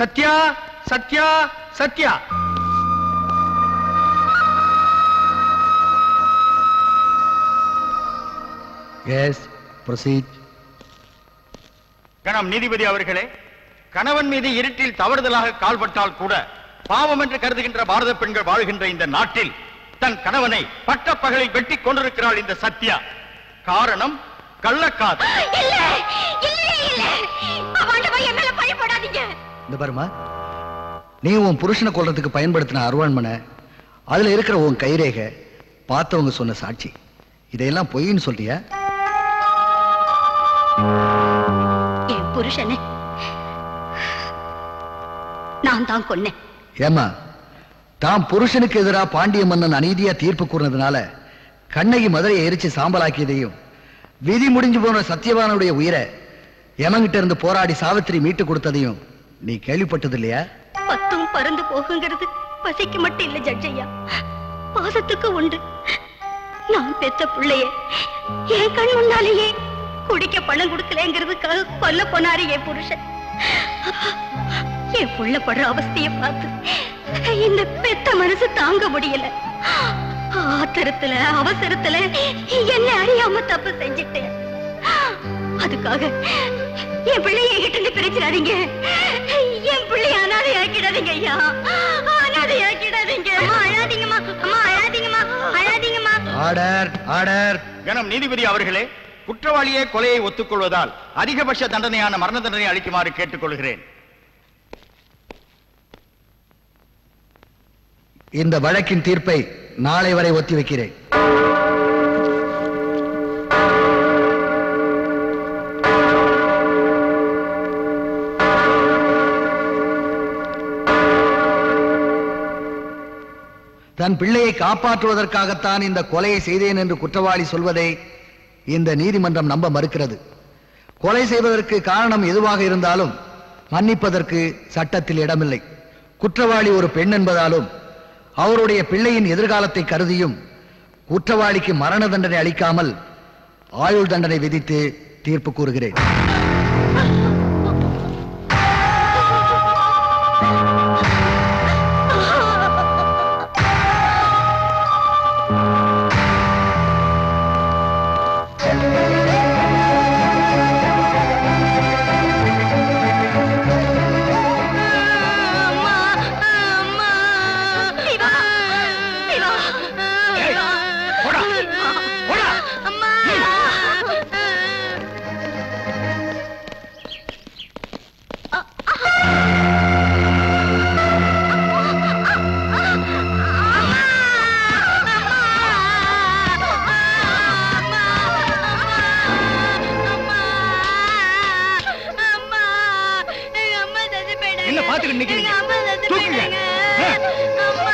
Sathya Sathya Sathya yes proceed கணம் நீதிபதி அவர்களே கணவன் மீது இருட்டில் தவறுதலாக கால்பட்டால் கூட பாவம் என்று கருதுகின்ற பாரத பெண்கள் வாழ்கின்ற இந்த நாட்டில் தன் கணவனை பட்டப்பகலில் வெட்டி கொண்டிருக்கிறாள் இந்த சத்யா காரணம் கள்ளக்காதல் இல்ல இல்ல இல்ல அவாண்டவா என் மேல பழி போடாதீங்க இந்த பாருமா நீ உன் புருஷனை கொல்றதுக்கு பயன்படுத்தின அருவாண்மனை அதுல இருக்கிற உன் கைரேகை பார்த்தவங்க சொன்ன சாட்சி இதையெல்லாம் பொய்ன்னு சொல்றியா என் புருஷனை நான் தான் கொன்னேன் ஏமா தாம் புருஷனுக்கு எதிரா பாண்டிய மன்னன் அநீதியா தீர்ப்பு கூறினதுனால கண்ணகி மதுரையை எரிச்சு சாம்பலாக்கியதையும் விதி முடிஞ்சு போன சத்யவானுடைய உயிரை எமங்கிட்ட இருந்து போராடி சாவித்திரி மீட்டு கொடுத்ததையும் நீ கேள்விப்பட்டது இல்லையா பத்தும் பறந்து போகுங்கிறது பசிக்கு மட்டும் இல்ல ஜட்ஜையா பாசத்துக்கு உண்டு நான் பெத்த பிள்ளைய என் கண் முன்னாலேயே குடிக்க பணம் கொடுக்கலங்கிறதுக்காக கொல்ல போனாரு என் புருஷன் என் புள்ள படுற அவஸ்தைய பார்த்து இந்த பெத்த மனசு தாங்க முடியல ஆத்திரத்துல அவசரத்துல என்ன அறியாம தப்பு செஞ்சுட்டேன் அதுக்காக என் பிள்ளைய என்கிட்ட இருந்து பிரிச்சிடாதீங்க என் பிள்ளைய அனாதை ஆக்கிடாதீங்க ஐயா அனாதை ஆக்கிடாதீங்க அம்மா அழாதீங்கம்மா அம்மா அழாதீங்கம்மா அழாதீங்கம்மா ஆர்டர் ஆர்டர் கணம் நீதிபதி அவர்களே குற்றவாளியே கொலையை ஒத்துக்கொள்வதால் அதிகபட்ச தண்டனையான மரண தண்டனை அளிக்குமாறு கேட்டுக்கொள்கிறேன் இந்த வழக்கின் தீர்ப்பை நாளை வரை ஒத்தி வைக்கிறேன் தன் பிள்ளையை காப்பாற்றுவதற்காகத்தான் இந்த கொலையை செய்தேன் என்று குற்றவாளி சொல்வதை இந்த நீதிமன்றம் நம்ப மறுக்கிறது கொலை செய்வதற்கு காரணம் எதுவாக இருந்தாலும் மன்னிப்பதற்கு சட்டத்தில் இடமில்லை குற்றவாளி ஒரு பெண் என்பதாலும் அவருடைய பிள்ளையின் எதிர்காலத்தை கருதியும் குற்றவாளிக்கு மரண தண்டனை அளிக்காமல் ஆயுள் தண்டனை விதித்து தீர்ப்பு கூறுகிறேன் அம்மா அம்மா சிவா சிவா சிவா போடா, போடா. அம்மா அம்மா எங்க அம்மா செத்து போயிட்டாங்க என்ன பார்த்துக்கிட்டு நிக்கிறீங்க? எங்க அம்மா செத்து தூக்குங்க. போயிட்டாங்க அம்மா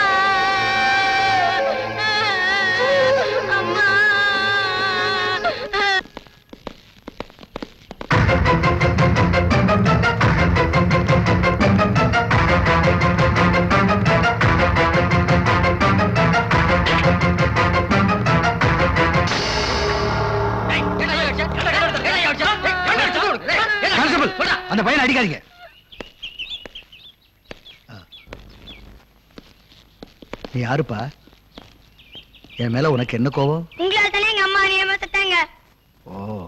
அம்மா கான்ஸ்டபிள் அந்த பையனை அடிக்காதீங்க ஆ. நீ யாருப்பா என் மேல உனக்கு என்ன கோபம் உங்களால தானே எங்க அம்மா அநியாயமா செத்தாங்க ஓ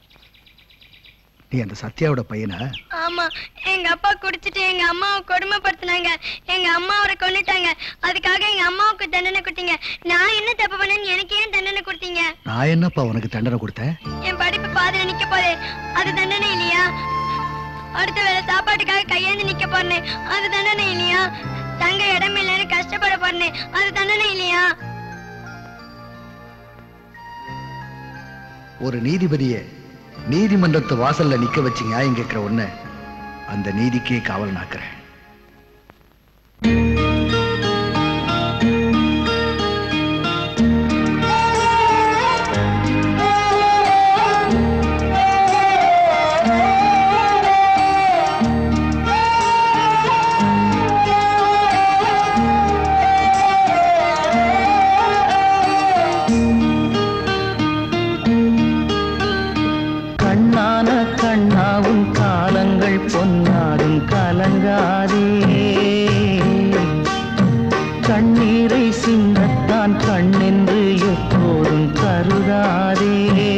நீ அந்த சத்யாவோட பையனா ஆமா எங்க அப்பா குடிச்சிட்டு எங்க அம்மாவை கொடுமைப்படுத்தினாங்க எங்க அம்மா அவரை கொன்னுட்டாங்க அதுக்காக எங்க அம்மாவுக்கு தண்டனை கொடுத்தீங்க நான் என்ன தப்பு பண்ணேன்னு எனக்கு ஏன் தண்டனை கொடுத்தீங்க நான் என்னப்பா உனக்கு தண்டனை கொடுத்தேன் என் படிப்பு பாதியில நிக்க போதே அது தண்டனை இல்லையா அடுத்த வேளை சாப்பாட்டுக்காக கையேந்து நிக்க போறேன் அது தண்டனை இல்லையா தங்க இடம் இல்லைன்னு கஷ்டப்பட போறேன் அது தண்டனை இல்லையா ஒரு நீதிபதிய நீதிமன்றத்து வாசல்ல நிக்க வச்சு நியாயம் கேட்கிற உன்னை அந்த நீதிக்கே காவல் நாக்குறேன் கண்ணான கண்ணாவும் காலங்கள் பொன்னாடும் கலங்கா கண்ணீரை சிந்தத்தான் கண்ணென்று எப்போதும் கருதாதே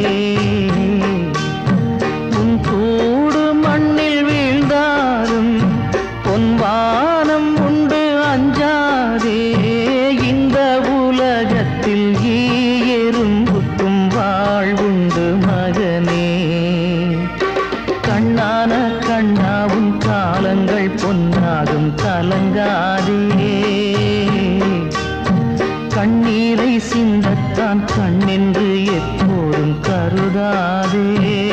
உன் கூடு மண்ணில் வீழ்ந்தாலும் பொன்வானம் உண்டு அஞ்சாதே இந்த உலகத்தில் ஈ எறும்புக்கும் வாழ்வுண்டு மகனே கண்ணான கண்ணாவும் காலங்கள் பொன்னாகும் கலங்காதே கண்ணீரை சிந்தத்தான் கண்ணென்று எப்போதும் கருதாதே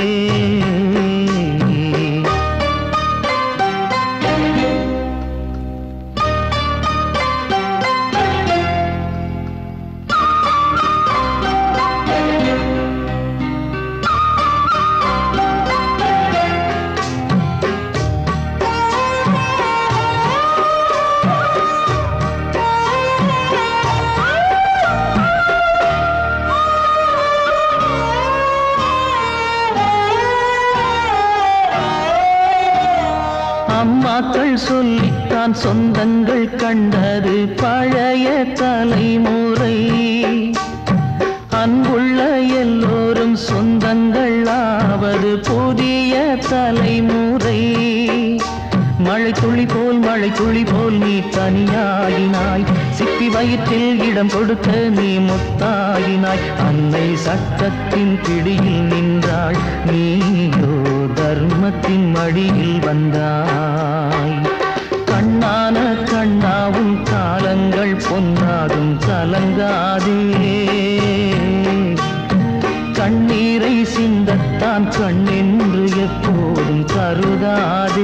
அம்மாக்கள் சொல்லித்தான் சொந்தங்கள் கண்டது பழைய தலைமுறை அன்புள்ள எல்லோரும் சொந்தங்கள் ஆவது புதிய தலைமுறை மழை துளி போல் மழை துளி போல் நீ தனியாகினாய் சிப்பி வயிற்றில் இடம் கொடுக்க நீ முத்தாகினாய் அன்னை சட்டத்தின் பிடியில் நின்றாள் நீயோ தர்மத்தின் மடியில் வந்தாய் கண்ணான கண்ணாவும் காலங்கள் பொன்னாகும் கலங்காதே கண்ணீரை சிந்தத்தான் கண்ணென்று எப்போதும் கருதாதே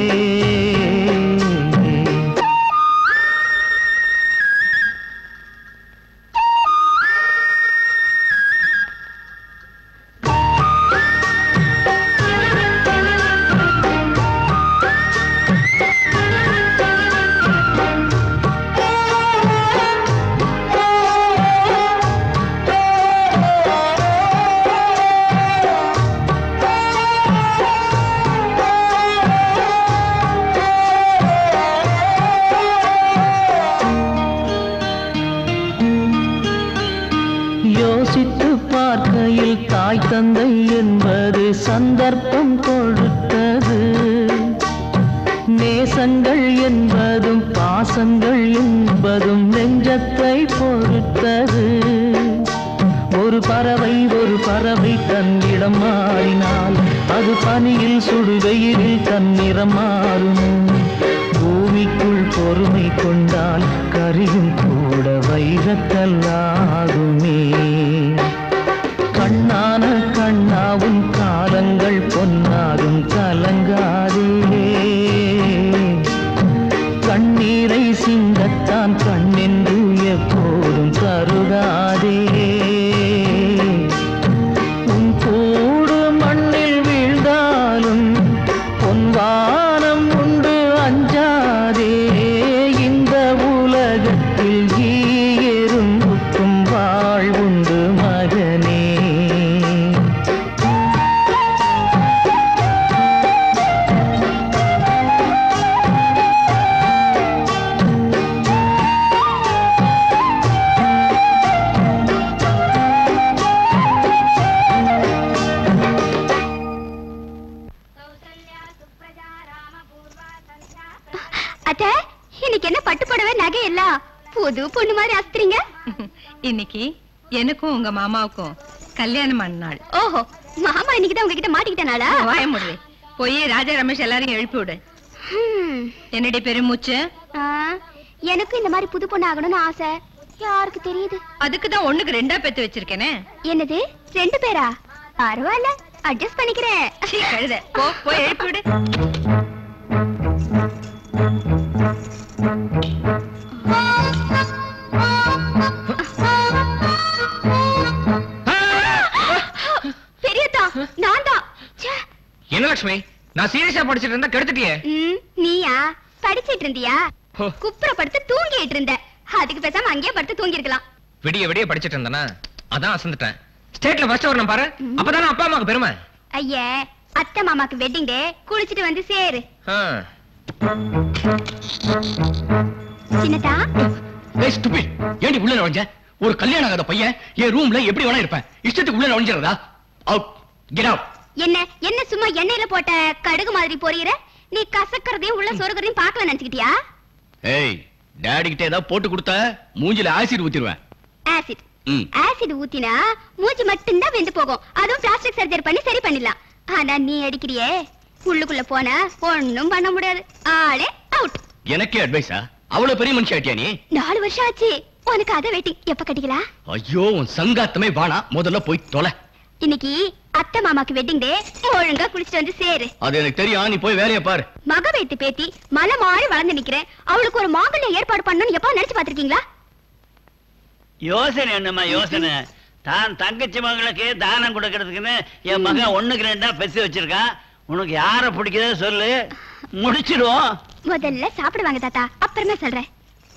யோசித்து பார்க்கையில் தாய் தந்தை என்பது சந்தர்ப்பம் கொடுத்தது நேசங்கள் என்பதும் பாசங்கள் என்பதும் நெஞ்சத்தை பொறுத்தது ஒரு பறவை ஒரு பறவை தன்னிடம் மாறினால் அது பனியில் சுடுவெயிலில் தன்னிறம் மாறும் பூமிக்குள் பொறுமை கொண்டால் கரியும் கூட வைரக்கல்லாகுமே கண்ணான கண்ணாவும் காலங்கள் பொன்னாகும் கலங்காதே கண்ணீரை சிந்தத்தான் கண்ணென்று எப்போதும் கருதாதே உன் கூடு மண்ணில் வீழ்ந்தாலும் பொன்வானம் உண்டு அஞ்சாதே இந்த உலகத்தில் ஈ எறும்புக்கும் வாழ்வுண்டு மகனே அத்தை இன்னைக்கு என்ன பட்டு புடவை நகை எல்லாம் புது பொண்ணு மாதிரி அஸ்திரிங்க இன்னைக்கு எனக்கும் உங்க மாமாவுக்கும் கல்யாணம் ஆன நாள் ஓஹோ மாமா இன்னைக்கு தான் உங்ககிட்ட மாட்டிக்கிட்டனாடா வாய முடுவே போய் ராஜா ரமேஷ் எல்லாரையும் எழுப்பி விடு ஹம். என்னடி பெருமூச்சு ஆ, எனக்கும் இந்த மாதிரி புது பொண்ணு ஆகணும்னு ஆசை யாருக்கு தெரியுது அதுக்கு தான் ஒண்ணுக்கு ரெண்டா பெத்து வச்சிருக்கேனே என்னது ரெண்டு பேரா பரவாயில்ல அட்ஜஸ்ட் பண்ணிக்கிறேன் சீ, கழுத போ போய் எழுப்பி விடு பெரியதா நான் தான் ச்சே. என்ன லட்சுமி நான் சீரியஸா படிச்சிட்டு இருந்தா கெடுத்துட்டியே ம், நீயா படிச்சிட்டு இருந்தியா ஹோ. குப்புற படுத்து தூங்கிட்டு இருந்த அதுக்கு பேசாம அங்கேயே படுத்து தூங்கி இருக்கலாம் விடிய விடிய படிச்சிட்டு இருந்தேனா அதான் அசந்துட்டேன் ஸ்டேட்ல ஃபர்ஸ்ட் வரணும் பாரு அப்பதானே அப்பா அம்மாக்கு பெருமை ஐயே அத்தை மாமாக்கு வெட்டிங் டே குளிச்சிட்டு வந்து சேரு ஆ. சின்னதா டேய் ஸ்டூபிட் ஏன்டி உள்ள நுழைஞ்ச ஒரு கல்யாணம் ஆகாத பையன் என் ரூம்ல எப்படி வேணா இருப்பேன் இஷ்டத்துக்கு உள்ள நுழைஞ்சிரதா அவுட் கெட் அவுட் என்ன என்ன சும்மா எண்ணெயில போட்ட கடுகு மாதிரி பொரியிற நீ கசக்கறதையும் உள்ள சொருகிறதையும் பார்க்கல நினைச்சுக்கிட்டியா ஏய் டாடி கிட்ட ஏதாவது போட்டு கொடுத்த மூஞ்சில ஆசிட் ஊத்திடுவேன் ஆசிட் ம் ஆசிட் ஊத்தினா மூஞ்சி மட்டும்தான் வெந்து போகும் அதுவும் பிளாஸ்டிக் சர்ஜரி பண்ணி சரி பண்ணிடலாம் ஆனா நீ அடிக்கிறியே உள்ளுக்குள்ள போனா ஒண்ணும் பண்ண முடியாது ஆளே அவுட் எனக்கே அட்வைஸா அவ்வளவு பெரிய மனுஷன் ஆட்டியா நீ நாலு வருஷம் ஆச்சு உனக்கு அதை வெட்டி எப்ப கட்டிக்கலாம் ஐயோ உன் சங்காத்தமே வானா முதல்ல போய் தொலை இன்னைக்கு அத்தை மாமாக்கு வெட்டிங் டே ஒழுங்கா குளிச்சுட்டு வந்து சேரு அது எனக்கு தெரியும் நீ போய் வேலையை பாரு மக வைத்து பேத்தி மலை மாறி வளர்ந்து நிக்கிறேன் அவளுக்கு ஒரு மாங்கல்யம் ஏற்பாடு பண்ணணும்னு எப்ப நினைச்சு பாத்திருக்கீங்களா யோசனை என்னம்மா யோசனை தான் தங்கச்சி மகளுக்கு தானம் கொடுக்கறதுக்குன்னு என் மகன் ஒண்ணுக்கு ரெண்டா பெத்து வச்சிருக்கான் உனக்கு யார பிடிக்குதோ சொல்லு முடிச்சிடுவோம் முதல்ல சாப்பிடுவாங்க தாத்தா அப்புறமா சொல்றேன்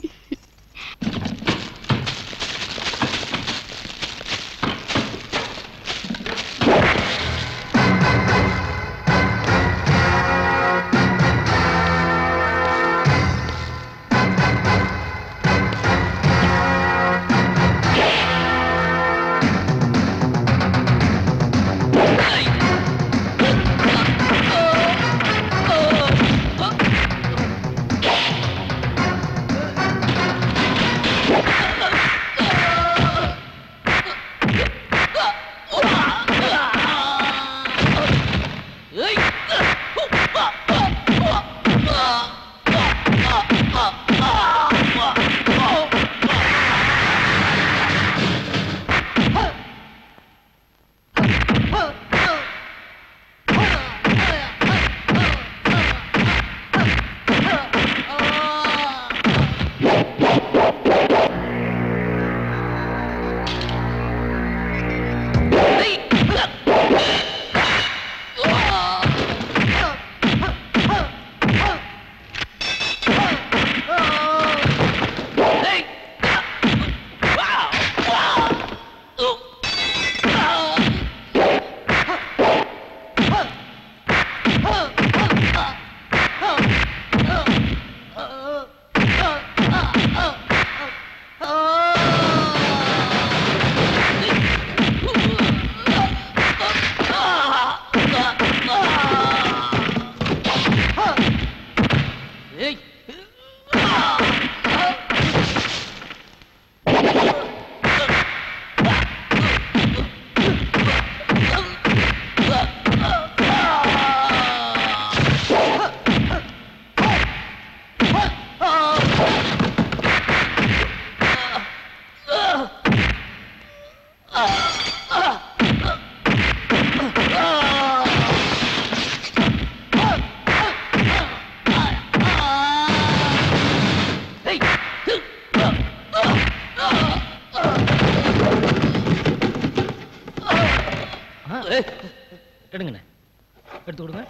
எடுங்கண்ணே எடுத்து கொடுங்க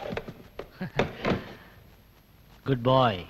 குட் பாய்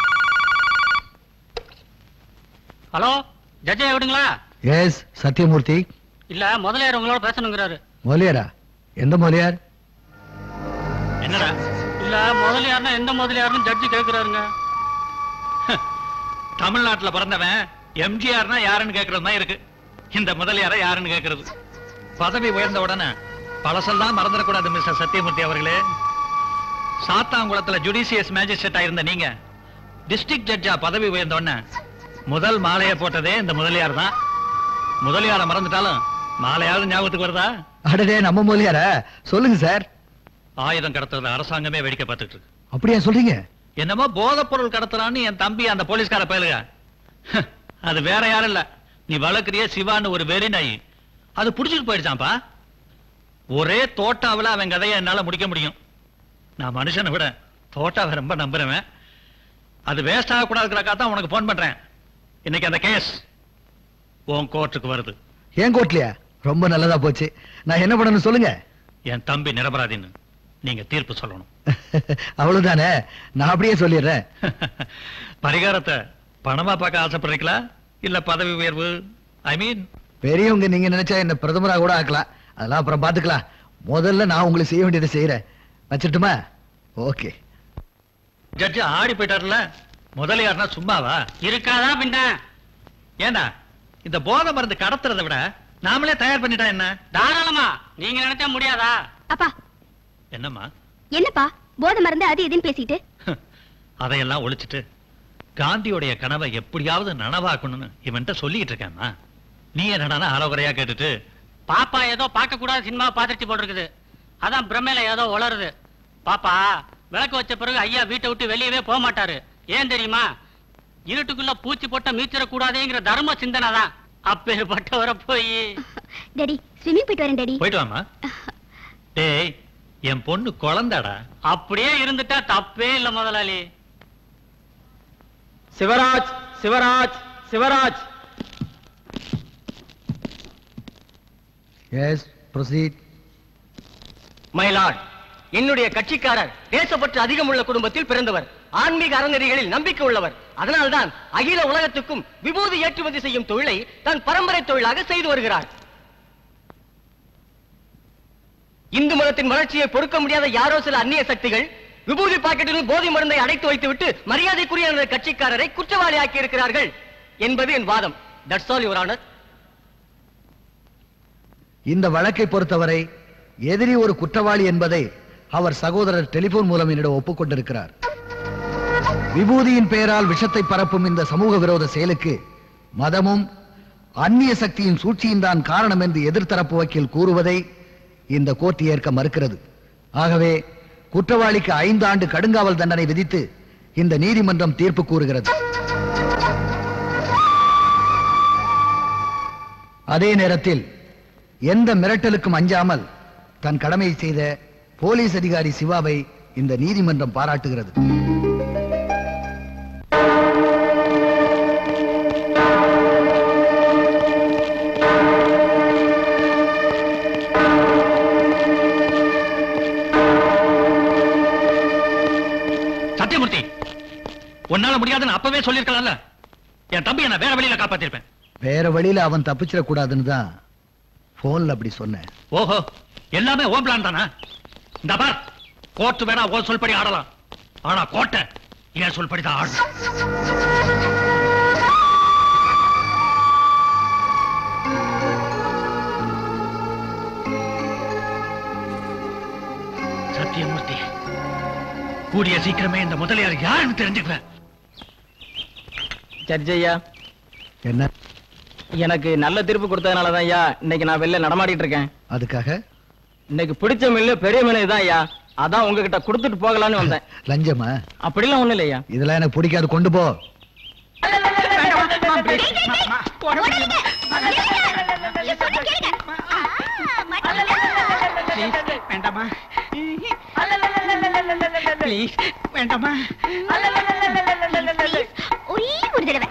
ஹலோ ஜட்ஜை விடுங்களா எஸ் சத்யமூர்த்தி இல்ல முதலியார் உங்களோட பேசணுங்கிறாரு மொழியாரா எந்த மொழியார் என்னடா இல்ல முதலியார்னா எந்த முதலியார்னு ஜட்ஜி கேக்குறாருங்க தமிழ்நாட்டுல பிறந்தவன் எம்ஜிஆர்னா யாருன்னு கேக்குறது தான் இருக்கு இந்த முதலியார யாருன்னு கேக்குறது பதவி உயர்ந்த உடனே பழசெல்லாம் மறந்துடக்கூடாது மிஸ்டர் சத்யமூர்த்தி அவர்களே சாத்தாங்குளத்துல ஜுடிஷியஸ் மேஜிஸ்ட்ரேட்டா இருந்த நீங்க டிஸ்ட்ரிக்ட் ஜட்ஜா பதவி உயர்ந்த உடனே முதல் மாலையை போட்டதே இந்த முதலியார் தான் முதலியார மறந்துட்டாலும் மாலையாவது ஞாபகத்துக்கு வருதா அடடே நம்ம மொழியாரா சொல்லுங்க சார் ஆயுதம் கடத்துறத அரசாங்கமே வேடிக்கை பார்த்துட்டு இருக்கு அப்படியா சொல்றீங்க என்னமோ போதைப் பொருள் கடத்துறான்னு என் தம்பி அந்த போலீஸ்கார பயலுக அது வேற யாரும் இல்ல நீ வளர்க்குறிய சிவான்னு ஒரு வெறி நாய் அது புடிச்சிட்டு போயிடுச்சாம்பா ஒரே தோட்டாவுல அவன் கதையை என்னால முடிக்க முடியும் நான் மனுஷனை விட தோட்டாவை ரொம்ப நம்புறவன் அது வேஸ்ட் ஆகக்கூடாதுக்காக தான் உனக்கு போன் பண்றேன் இன்னைக்கு அந்த கேஸ் உன் கோர்ட்டுக்கு வருது ஏன் கோட்லையா ரொம்ப நல்லதா போச்சு நான் என்ன பண்ணணும் சொல்லுங்க என் தம்பி நிரபராதின்னு நீங்க தீர்ப்பு சொல்லணும் அவ்வளவுதானே நான் அப்படியே சொல்லிடுறேன் பரிகாரத்தை பணமா பார்க்க ஆசைப்படுறீங்களா இல்ல பதவி உயர்வு ஐ மீன் பெரியவங்க நீங்க நினைச்சா என்ன பிரதமரா கூட ஆக்கலாம் அதெல்லாம் அப்புறம் பாத்துக்கலாம் முதல்ல நான் உங்களுக்கு செய்ய வேண்டியதை செய்யறேன் வச்சிட்டுமா ஓகே ஜட்ஜ் ஆடி போயிட்டார்ல முதலியார்னா சும்மாவா இருக்காதா பின்ன ஏண்டா இந்த போதை மருந்து கடத்துறதை விட நாமளே தயார் பண்ணிட்டா என்ன தாராளமா நீங்க நினைச்சா முடியாதா அப்பா என்னம்மா என்னப்பா போதை மருந்து அது இதுன்னு பேசிட்டு அதையெல்லாம் ஒழிச்சிட்டு காந்தியோடைய கனவை எப்படியாவது நனவாக்கணும்னு இவன்ட்ட சொல்லிட்டு இருக்கேம்மா நீ என்னடா அலகுறையா கேட்டுட்டு பாப்பா ஏதோ பார்க்க கூடாத சினிமா பாத்துட்டு போட்டிருக்குது அதான் பிரமையில ஏதோ உளருது பாப்பா விளக்கு வச்ச பிறகு ஐயா வீட்டை விட்டு வெளியவே போக மாட்டாரு ஏன் தெரியுமா இருட்டுக்குள்ள பூச்சி போட்ட மீச்சிடக்கூடாதேங்கிற தர்ம சிந்தனை தான் அப்பேற்பட்டவரை போய் டேடி ஸ்விம்மிங் போயிட்டு வரேன் டேடி போயிட்டு வாமா டேய் என் பொண்ணு குழந்தாடா அப்படியே இருந்துட்டா தப்பே இல்ல முதலாளி Sivaraj Sivaraj Sivaraj yes proceed my lord என்னுடைய கட்சிக்காரர் தேசப்பற்று அதிகமுள்ள குடும்பத்தில் பிறந்தவர் ஆன்மீக அறநெறிகளில் நம்பிக்கை உள்ளவர் அதனால்தான் அகில உலகத்துக்கும் விபூதி ஏற்றுமதி செய்யும் தொழிலை தன் பரம்பரை தொழிலாக செய்து வருகிறார் இந்து மதத்தின் வளர்ச்சியை பொறுக்க முடியாத யாரோ சில அந்நிய சக்திகள் விபூதி பாக்கெட்டில் போதை மருந்தை அடைத்து வைத்துவிட்டு மரியாதைக்குரிய எனது கட்சிக்காரரை குற்றவாளி ஆக்கி இருக்கிறார்கள் என்பது என் வாதம் தட்ஸ் ஆல் யுவர் ஆனர் இந்த வழக்கை பொறுத்தவரை எதிரி ஒரு குற்றவாளி என்பதை அவர் சகோதரர் டெலிபோன் மூலம் என்னிடம் ஒப்புக்கொண்டிருக்கிறார் விபூதியின் பெயரால் விஷத்தை பரப்பும் இந்த சமூக விரோத செயலுக்கு மதமும் அந்நிய சக்தியின் சூழ்ச்சியும் தான் காரணம் என்று எதிர்த்தரப்பு வக்கீல் கூறுவதை இந்த கோர்ட் ஏற்க மறுக்கிறது ஆகவே குற்றவாளிக்கு ஐந்து ஆண்டு கடுங்காவல் தண்டனை விதித்து இந்த நீதிமன்றம் தீர்ப்பு கூறுகிறது அதே நேரத்தில் எந்த மிரட்டலுக்கும் அஞ்சாமல் தன் கடமையை செய்த போலீஸ் அதிகாரி சிவாவை இந்த நீதிமன்றம் பாராட்டுகிறது சத்தியமூர்த்தி உன்னால முடியாதுன்னு அப்பவே சொல்லிருக்கலாம்ல என் தம்பி என்ன வேற வழியில காப்பாத்திருப்பேன் வேற வழியில அவன் தப்பிச்சிடக்கூடாதுன்னு தான் போன்ல அப்படி சொன்னேன் ஓஹோ எல்லாமே ஓ பிளான் தானா இந்த பார் கோர்ட் வேணா ஓ சொல்படி ஆடலாம் ஆனா கோட்டை ஏன் சொல்படி தான் ஆடணும் சத்தியமூர்த்தி கூடிய சீக்கிரமே இந்த முதலியார் யாருன்னு தெரிஞ்சுக்குவேன் ஜட்ஜ் ஐயா என்ன எனக்கு நல்ல தீர்ப்பு கொடுத்ததுனால தான் ஐயா இன்னைக்கு நான் வெளில நடமாடிட்டு இருக்கேன் அதுக்காக இன்னைக்கு பிடிச்ச மில்லு பெரிய மில்லு தான் ஐயா அதான் உங்ககிட்ட கொடுத்துட்டு போகலான்னு வந்தேன் லஞ்சமா அப்படிலாம் ஒண்ணு இல்லையா இதெல்லாம் எனக்கு பிடிக்காது கொண்டு போ வேண்டாமா ப்ளீஸ் வேண்டாமா ஒரே ஒரு தடவை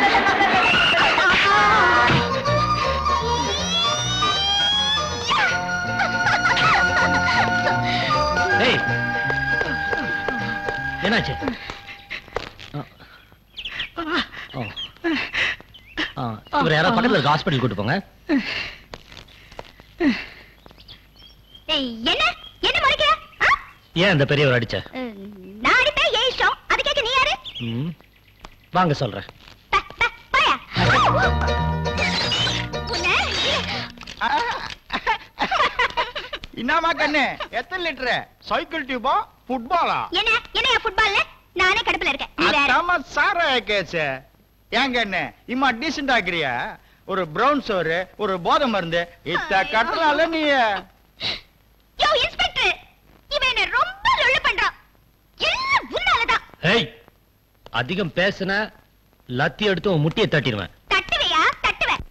ஏய் என்னாச்சு இவர் யாராவது பக்கத்துல இருக்க ஹாஸ்பிட்டல் கூட்டு போங்க ஏய், என்ன என்ன முறைக்கிற ஆ? ஏன் இந்த பெரியவர் அடிச்ச அஹ், நான் அடிப்பேன் ஏன் இஷ்டம் அது கேட்க நீ யாரு ம். வாங்க சொல்றேன் பாயா உன்னை என்னமா கண்ணு எத்தனை லிட்டரு சைக்கிள் டியூபா ஃபுட்பாலா என்ன என்ன ஃபுட்பால்ல நானே கடுப்புல இருக்கேன் நீ வேற அதாம சார கேச்சு ஏன் கண்ணு இம்மா டீசென்ட் ஆக்கிறியா ஒரு பிரவுன் சோறு ஒரு போதை மருந்து இத்த கட்டலால நீ யோ இன்ஸ்பெக்டர் இவன் என்ன ரொம்ப லொள்ளு பண்றான் எல்லாம் உன்னாலதான் ஏய் அதிகம் பேசுன லத்தி எடுத்து உன் முட்டியை தட்டிடுவேன் தட்டுவையா தட்டுவேன்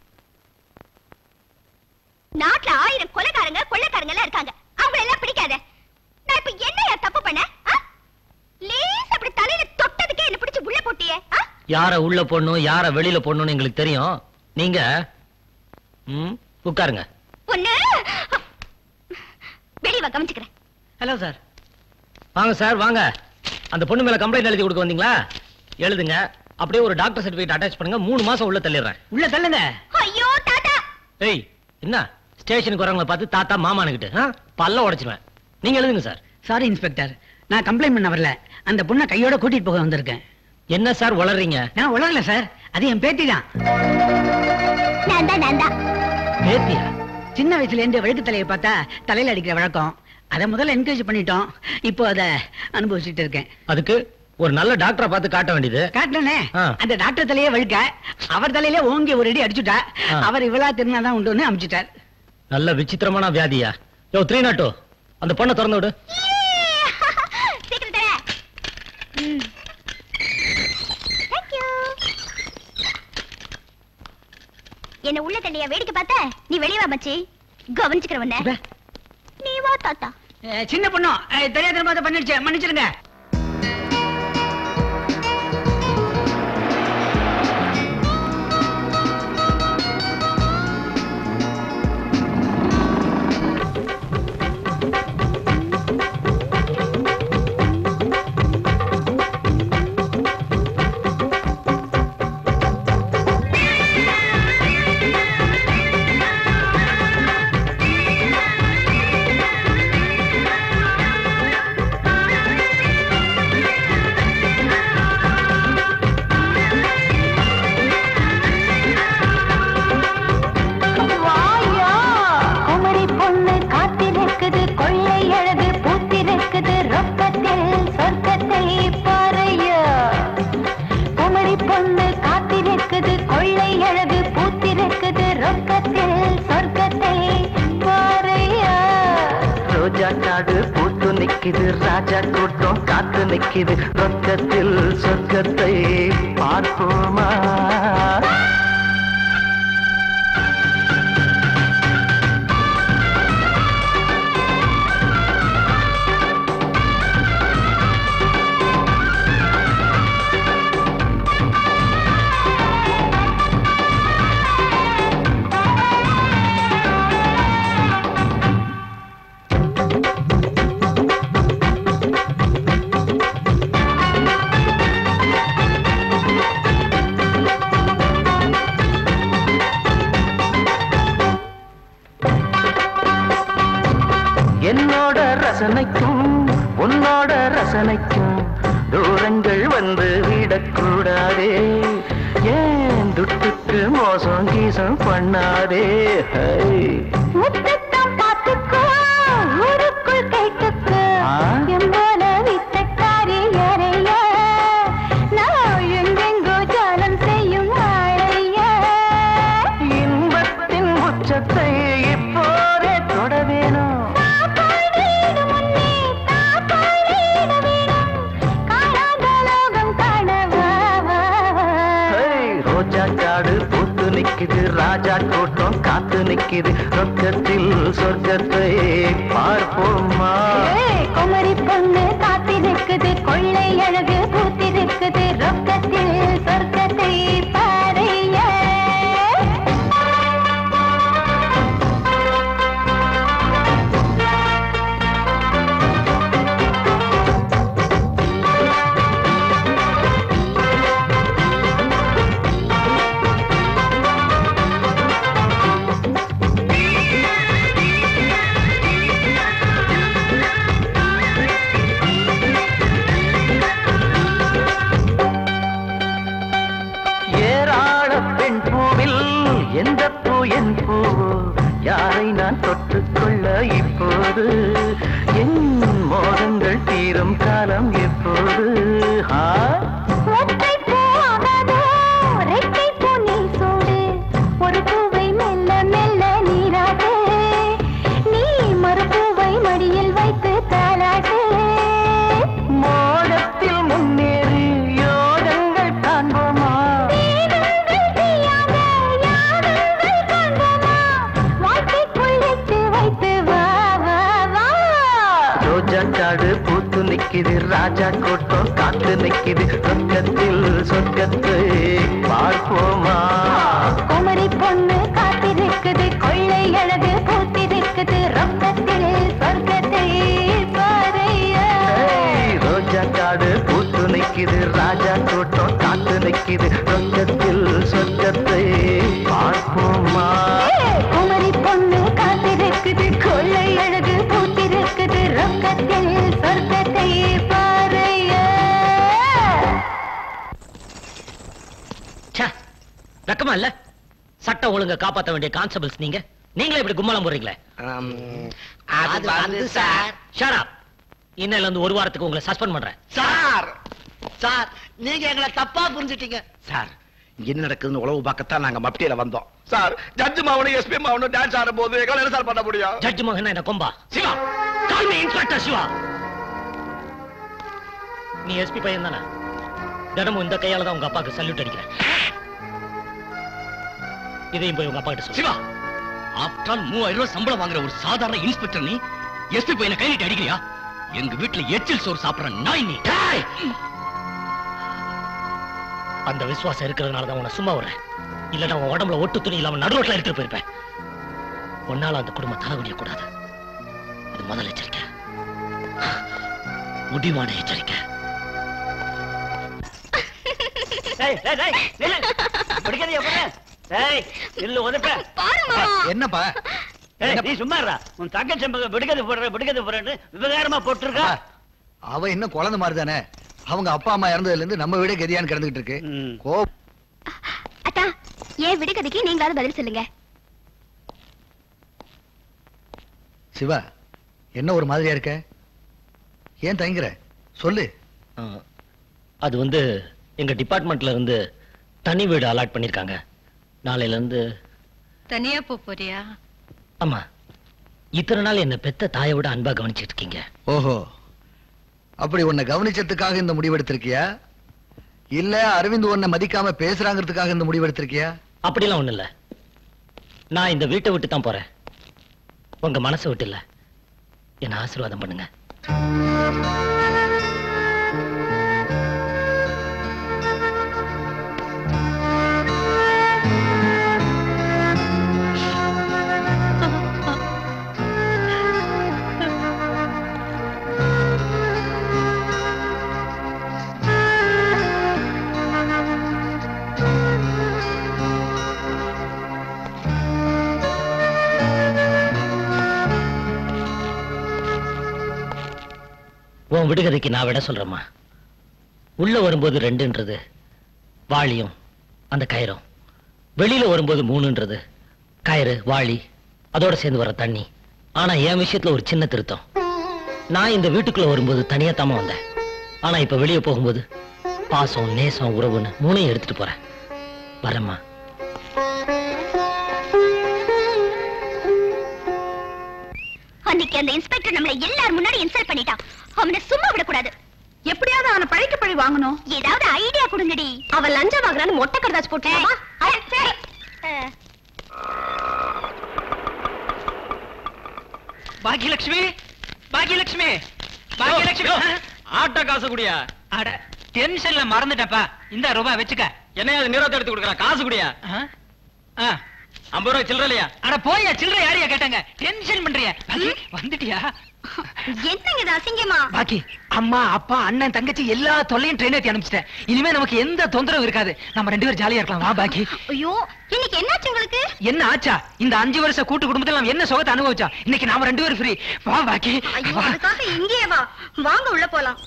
நாட்டுல ஆயிரம் கொலைக்காரங்க கொள்ளைக்காரங்க எல்லாம் இருக்காங்க அவங்கள எல்லாம் பிடிக்காத நான் இப்ப என்னையா தப்பு பண்ண ஆ? லேஸ் அப்படி தலையில தொட்டதுக்கே என்ன பிடிச்சு உள்ள போட்டியே ஆ? யார உள்ள போடணும் யார வெளியில போடணும்னு எங்களுக்கு தெரியும் நீங்க ம், உட்காருங்க பொண்ணு வெளிய வா கவனிச்சுக்கிறேன் ஹலோ சார் வாங்க சார் வாங்க அந்த பொண்ணு மேல கம்ப்ளைண்ட் எழுதி கொடுக்க வந்தீங்களா எழுதுங்க அப்படியே ஒரு டாக்டர் சர்டிபிகேட் அட்டாச் பண்ணுங்க மூணு மாசம் உள்ள தள்ளிடுறேன் உள்ள தள்ளுங்க ஐயோ தாத்தா ஏய் என்ன ஸ்டேஷனுக்கு வரவங்கள பார்த்து தாத்தா மாமானுக்கிட்டு ஆ? பல்ல உடைச்சிருவேன் நீங்க எழுதுங்க சார் சாரி இன்ஸ்பெக்டர் நான் கம்ப்ளைண்ட் பண்ண வரல அந்த பொண்ணை கையோட கூட்டிட்டு போக வந்திருக்கேன் என்ன சார் வளர்றீங்க நான் உளரல சார் அது என் பேத்தி தான் நான் தான் நான் தான் பேத்தியா சின்ன வயசுல இருந்து வழுக்கு தலையை பார்த்தா தலையில அடிக்கிற வழக்கம் அதை முதல்ல என்கரேஜ் பண்ணிட்டோம் இப்போ அதை அனுபவிச்சுட்டு இருக்கேன் அதுக்கு ஒரு நல்ல டாக்டரை பார்த்து காட்ட வேண்டியது காட்டலனே ஆ. அந்த டாக்டர் தலையே வழுக்க அவர் தலையில ஓங்கி ஒரு அடி அடிச்சுட்டா ஆ. அவர் இவ்வளவு திருநாதான் உண்டுன்னு அமிச்சிட்டார் நல்ல விசித்திரமான வியாதியா யோ த்ரீ நாட்டோ அந்த பொண்ணை திறந்து விடு சீக்கிரம் தர ம் தேங்க் யூ என்ன உள்ள தள்ளியா வேடிக்கை பார்த்த நீ வெளிய வா மச்சி கவனிச்சுக்கிற உன்னை இப்ப, நீ வா தாத்தா அஹ், சின்ன பொண்ணு அஹ், தெரியாத மாதிரி பண்ணிடுச்சு மன்னிச்சிருங்க வாயா குமரி பொண்ணு காத்திருக்குது கொள்ளை அழகு பூத்திருக்குது ரொக்கத்தில் சொர்க்கத்தை பாறையா குமரி பொண்ணு காத்திருக்குது கொள்ளை அழகு பூத்திருக்குது ரொக்கத்தில் சொர்க்கத்தை பாறையா ரோஜா காடு பூத்து நிக்குது ராஜா கூட்டம் காத்து நிக்குது ரொக்கத்தில் சொர்க்கத்தை பார்ப்போமா என்னோட ரசனைக்கும் உன்னோட ரசனைக்கும் தூரங்கள் வந்து விடக்கூடாதே ஏன் துட்டுக்கு மோசம் கீசம் பண்ணாதே ஹை. முத்தத்தான் பார்த்துக்கோ ஊருக்குள் கைத்துக்கு ஆ? எம்போல வித்தக்காரி அறைய நான் எங்கெங்கோ ஜாலம் செய்யும் ஆளைய இன்பத்தின் உச்சத்தை இப்போதே தொட வேணும் காப்பாடிடு முன்னே காப்பாடிடு வேணும் காணாத லோகம் காணவா வா, வா. ஹை, ரோஜா காடு பூத்து நிக்குது ராஜா கூட்டம் காத்து நிக்குது ரொக்கத்தில் சொர்க்கத்தை பார்ப்போமா ஏய், குமரி பொண்ணு காத்திருக்குது கொள்ளை அழகு பூத்திருக்குது ரொக்கத்தில் சொர்க்கத்தை பாறைய ஏராள பெண் பூவில் எந்த பூ என் பூவோ யாரை நான் தொட்டுக்கொள்ள இப்போது என் மோகங்கள் தீரும் காலம் எப்போது ஆ? ஒற்றை பூ ஆகாதோ, ரெட்டை பூ நீ சூடு. ஒரு பூவை மெல்ல மெல்ல நீராட்டு. நீ மறுபூவை மடியில் வைத்து தாலாட்டு. மோகத்தில் முன்னேறி யோகங்கள் காண்போமா வேதங்கள் செய்யாத யாகங்கள் காண்போமா? வாழ்க்கைக்குள் எட்டு வைத்து வா, வா, வா. ரோஜா காடு பூத்து நிக்குது ராஜா கூட்டம் காத்து நிக்குது சொர்க்கத்தில் சொர்க்கத்தை பார்ப்போமா குமரி பொண்ணு காத்திருக்குது கொள்ளை அழகு பூத்திருக்குது ரொக்கத்தில் சொர்க்கத்தை பாறையா ஏய், ரோஜா காடு பூத்து நிக்குது ராஜா கூட்டம் காத்து நிக்குது சொர்க்கத்தில் சொர்க்கத்தை பார்ப்போமா குமரி பொண்ணு காத்திருக்குது கொள்ளை அழகு பூத்திருக்குது ரொக்கத்தில் சொர்க்கத்தை பாறையா ச்சே, வெக்கமா இல்ல சட்டம் ஒழுங்க காப்பாத்த வேண்டிய கான்ஸ்டபிள்ஸ் நீங்க நீங்களே இப்படி கும்மலம் போடுறீங்களே அது வந்து சார் ஷட் அப் இன்னையில இருந்து ஒரு வாரத்துக்கு உங்களை சஸ்பெண்ட் பண்றேன் சார் சார் நீங்க எங்களை தப்பா புரிஞ்சுட்டீங்க சார் இங்க என்ன நடக்குதுன்னு உளவு பார்க்கத்தான் நாங்க மப்டியில வந்தோம் சார் ஜட்ஜ் மாவனும் எஸ்பி மாவனும் டான்ஸ் ஆடும் போது எங்களை என்ன சார் பண்ண முடியும் ஜட்ஜ் மகன் என்ன கொம்பா Siva call me inspector Siva நீ எஸ்பி பையன் தானே தினமும் இந்த கையால தான் உங்க அப்பாக்கு சல்யூட் அடிக்கிறேன் இதையும் போய் உங்க அப்பா கிட்ட சொல்லு சிவா ஆஃப்டர் ஆல் மூவாயிரம் ரூபாய் சம்பளம் வாங்குற ஒரு சாதாரண இன்ஸ்பெக்டர் நீ எஸ்பி பையனை கை நீட்டி அடிக்கிறியா எங்க வீட்டுல எச்சில் சோறு சாப்பிடுற நாய் நீ டேய்! அந்த விசுவாசம் இருக்கிறதுனால தான் உன்னை சும்மா விடுறேன் இல்லைன்னா உன் உடம்புல ஒட்டு துணி இல்லாம நடு ரோட்ல எடுத்துட்டு போயிருப்பேன் உன்னால அந்த குடும்பம் தலைவலிய கூடாது இது முதல் எச்சரிக்கை முடிவான எச்சரிக்கை டேய், டேய், டேய், நில்லு. பிடிக்காதீங்க, பொண்ணு. டேய், நில்லு, உதப்ப. என்னப்பா டேய், நீ சும்மா இருடா. உன் தங்கச்சி மகன் விடுகதை போடுற, விடுகதை போடுறேன்னு விவகாரமா போட்டிருக்கா. அவ என்ன குழந்தை மாதிரி தானே அவங்க அப்பா அம்மா இறந்ததுல இருந்து நம்ம வீடே கதியான்னு கிடந்துகிட்டு இருக்கு கோ அத்தா ஏன் விடுகதைக்கு நீங்களாவது பதில் சொல்லுங்க சிவா என்ன ஒரு மாதிரியா இருக்க ஏன் தயங்குற சொல்லு ஆ, அது வந்து எங்க டிபார்ட்மெண்ட்ல இருந்து தனி வீடு அலாட் பண்ணிருக்காங்க நாளையில இருந்து தனியா போப் போறியா ஆமா இத்தனை நாள் என்ன பெத்த தாயை விட அன்பா கவனிச்சிட்டு இருக்கீங்க ஓஹோ அப்படி உன்னை கவனிச்சதுக்காக இந்த முடிவெடுத்திருக்கியா இல்ல அரவிந்த் உன்னை மதிக்காம பேசுறாங்கிறதுக்காக இந்த முடிவெடுத்திருக்கியா அப்படிலாம் ஒண்ணு இல்ல நான் இந்த வீட்டை விட்டு தான் போறேன் உங்க மனசை விட்டு இல்ல என்ன ஆசீர்வாதம் பண்ணுங்க உன் விடுகதைக்கு நான் விட சொல்றேம்மா உள்ள வரும்போது ரெண்டுன்றது வாளியும் அந்த கயிறும் வெளியில வரும்போது மூணுன்றது கயிறு வாளி அதோட சேர்ந்து வர தண்ணி ஆனா என் விஷயத்துல ஒரு சின்ன திருத்தம் நான் இந்த வீட்டுக்குள்ள வரும்போது தனியா தாமா வந்தேன் ஆனா இப்ப வெளியே போகும்போது பாசம் நேசம் உறவுன்னு மூணையும் எடுத்துட்டு போறேன் வரேம்மா அன்னைக்கு அந்த இன்ஸ்பெக்டர் நம்மள எல்லார் முன்னாடி இன்சல்ட் பண்ணிட்டான் அவனை சும்மா விடக்கூடாது எப்படியாவது அவனை பழிக்கு பழி வாங்கணும் ஏதாவது ஐடியா கொடுங்கடி அவன் லஞ்சம் வாங்குறான்னு மொட்டை கரதாச்சு போட்டுமா பாக்கியலட்சுமி பாக்கியலட்சுமி பாக்கியலட்சுமி ஆட்டோ காசு குடியா அட டென்ஷன்ல மறந்துட்டப்பா இந்த ரூபாய் வச்சுக்க என்ன அது நிறத்தை எடுத்து கொடுக்குறா காசு குடியா ஐம்பது ரூபாய் சில்லற இல்லையா அட போயா சில்லற யாரையா கேட்டாங்க டென்ஷன் பண்றியா பாக்கி, வந்துட்டியா என்னங்க இது அசிங்கமா பாக்கி அம்மா அப்பா அண்ணன் தங்கச்சி எல்லா தொல்லையும் ட்ரெயின் ஏத்தி அனுப்பிச்சிட்டேன் இனிமே நமக்கு எந்த தொந்தரவும் இருக்காது நம்ம ரெண்டு பேரும் ஜாலியா இருக்கலாம் வா பாக்கி ஐயோ இன்னைக்கு என்னாச்சு உங்களுக்கு என்ன ஆச்சா இந்த அஞ்சு வருஷ கூட்டு குடும்பத்துல நம்ம என்ன சுகத்தை அனுபவிச்சா இன்னைக்கு நாம ரெண்டு பேரும் ஃப்ரீ வா பாக்கி ஐயோ வா. அதுக்காக இங்கேயே வா வாங்க உள்ள போலாம்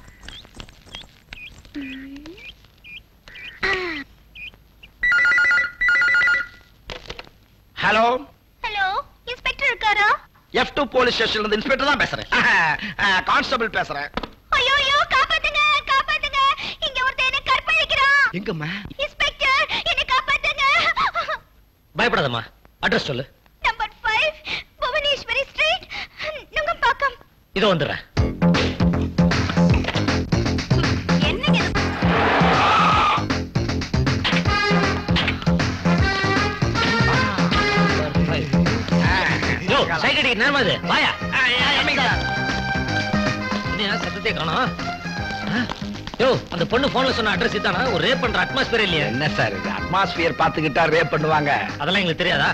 ஹலோ ஹலோ இன்ஸ்பெக்டர் இருக்காரா எஃப் டூ போலீஸ் ஸ்டேஷன்ல இருந்து இன்ஸ்பெக்டர் தான் பேசுறேன் கான்ஸ்டபிள் பேசுறேன் ஐயோ ஐயோ காப்பாத்துங்க காப்பாத்துங்க இங்க ஒருத்தன் என்ன கற்பழிக்கிறான் எங்கம்மா இன்ஸ்பெக்டர் என்ன காப்பாத்துங்க பயப்படாதம்மா அட்ரஸ் சொல்லு நம்பர் 5 புவனேஸ்வரி ஸ்ட்ரீட் நுங்கம்பாக்கம் இதோ வந்துடுறேன் என்னங்க இது? யோ சைட் அடிக்க நேரமா இது வாயா என்ன சத்தத்தை காணோம் ஆ? யோ அந்த பொண்ணு போன்ல சொன்ன அட்ரஸ் இதானா ஒரு ரேப் பண்ற அட்மாஸ்பியர் இல்லையா என்ன சார் இது அட்மாஸ்பியர் பாத்துக்கிட்டா ரேப் பண்ணுவாங்க அதெல்லாம் எங்களுக்கு தெரியாதா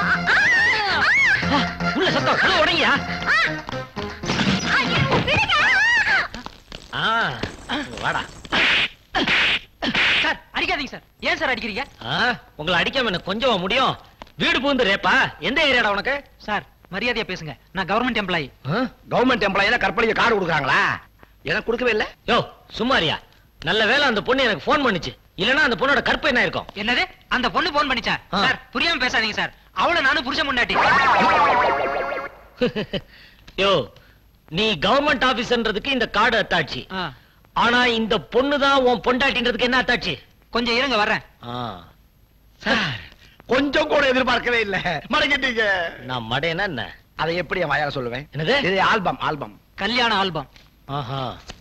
ஆ, உள்ள சத்தம் கதவு உடைங்கயா ஆ இங்க வாடா சார் அடிக்காதீங்க சார் ஏன் சார் அடிக்கிறீங்க ஆ, உங்களை அடிக்காம எனக்கு கொஞ்சம் முடியும் வீடு பூந்து ரேப்பா எந்த ஏரியாடா உனக்கு சார் மரியாதையா பேசுங்க நான் கவர்மெண்ட் எம்ப்ளாயி கவர்மெண்ட் எம்ப்ளாயில கற்பழிக்க கார்டு கொடுக்குறாங்களா எனக்கு கொடுக்கவே இல்ல யோ சும்மாரியா நல்ல வேளை அந்த பொண்ணு எனக்கு ஃபோன் பண்ணுச்சு இல்லனா அந்த பொண்ணோட கற்பு என்ன இருக்கும் என்னது அந்த பொண்ணு போன் பண்ணிச்சா சார் புரியாம பேசாதீங்க சார் அவள நானும் புருஷன் முன்னாடி யோ நீ கவர்மெண்ட் ஆபீஸ்ன்றதுக்கு இந்த கார்டு அத்தாட்சி ஆனா இந்த பொண்ணு தான் உன் பொண்டாட்டின்றதுக்கு என்ன அத்தாட்சி கொஞ்சம் இருங்க வர்றேன் சார் கொஞ்சம் கூட எதிர்பார்க்கவே இல்ல மடங்கிட்டீங்க நான் மடையனா என்ன அதை எப்படி என் வாயால சொல்லுவேன் என்னது இது ஆல்பம் ஆல்பம் கல்யாண ஆல்பம் ஆஹா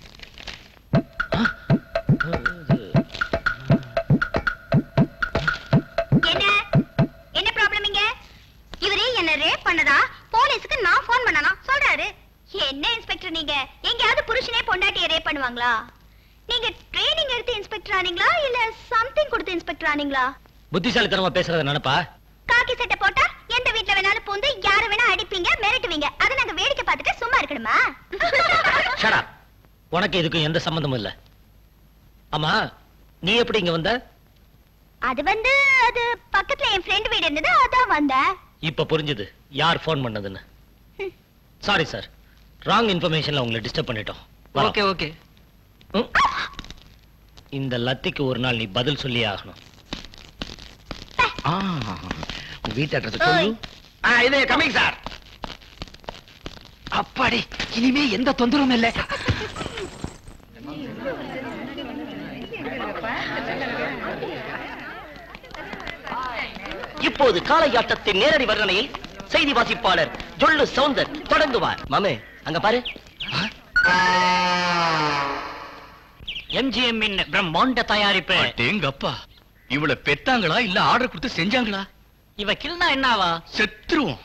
என்ன என்ன ப்ராப்ளம் இங்க இவரு என்ன ரேப் பண்ணதா போலீஸ்க்கு நான் ஃபோன் பண்ணனா சொல்றாரு என்ன இன்ஸ்பெக்டர் நீங்க எங்கயாவது புருஷனே பொண்டாட்டியை ரேப் பண்ணுவாங்களா நீங்க ட்ரைனிங் எடுத்து இன்ஸ்பெக்டர் ஆனீங்களா இல்ல சம்திங் கொடுத்து இன்ஸ்பெக்டர் ஆனீங்களா புத்திசாலித்தனமா பேசுறத நினைப்பா காக்கி சட்டை போட்டா எந்த வீட்ல வேணாலும் பூந்து யார வேணா அடிப்பீங்க மிரட்டுவீங்க அதை நாங்க வேடிக்கை பார்த்துட்டு சும்மா இருக்கணுமா ஷடா உனக்கு இதுக்கும் எந்த சம்பந்தமும் இல்ல ஆமா நீ எப்படி இங்க வந்த அது வந்து அது பக்கத்துல என் ஃப்ரெண்ட் வீடு இருந்தது அதான் வந்தேன் இப்ப புரிஞ்சுது யார் ஃபோன் பண்ணதுன்னு சாரி சார் ராங் இன்ஃபர்மேஷன்ல உங்களை டிஸ்டர்ப் பண்ணிட்டோம் வரோம். ஓகே ஓகே ம். இந்த லத்திக்கு ஒரு நாள் நீ பதில் சொல்லியே ஆகணும் வீட்டு அட்ரஸ் சொல்லு ஆ, இது கமிங் சார் அப்பாடி இனிமே எந்த தொந்தரவும் இல்ல இப்போது காளையாட்டத்தின் நேரடி வர்ணனையில் செய்தி வாசிப்பாளர் ஜொல்லு சவுந்தர் தொடங்குவார் மாமே அங்க பாரு எம்ஜிஎம் இன் பிரம்மாண்ட தயாரிப்பு எங்கப்பா இவள பெத்தாங்களா இல்ல ஆர்டர் கொடுத்து செஞ்சாங்களா இவ கில்னா என்னவா செத்துருவோம்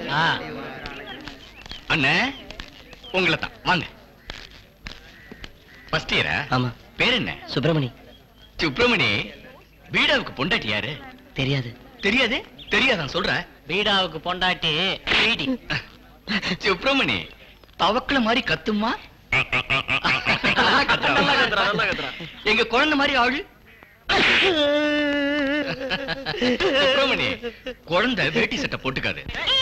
அண்ணே உங்களை தான் வாங்க ஃபர்ஸ்ட் இயரா ஆமா பேர் என்ன சுப்பிரமணி சுப்பிரமணி பீடாவுக்கு பொண்டாட்டி யாரு தெரியாது தெரியாது தெரியாதான் சொல்ற பீடாவுக்கு பொண்டாட்டி பீடி சுப்பிரமணி தவக்கல மாதிரி கத்துமா எங்க குழந்தை மாதிரி ஆளு சுப்பிரமணி குழந்தை வேட்டி சட்டை போட்டுக்காது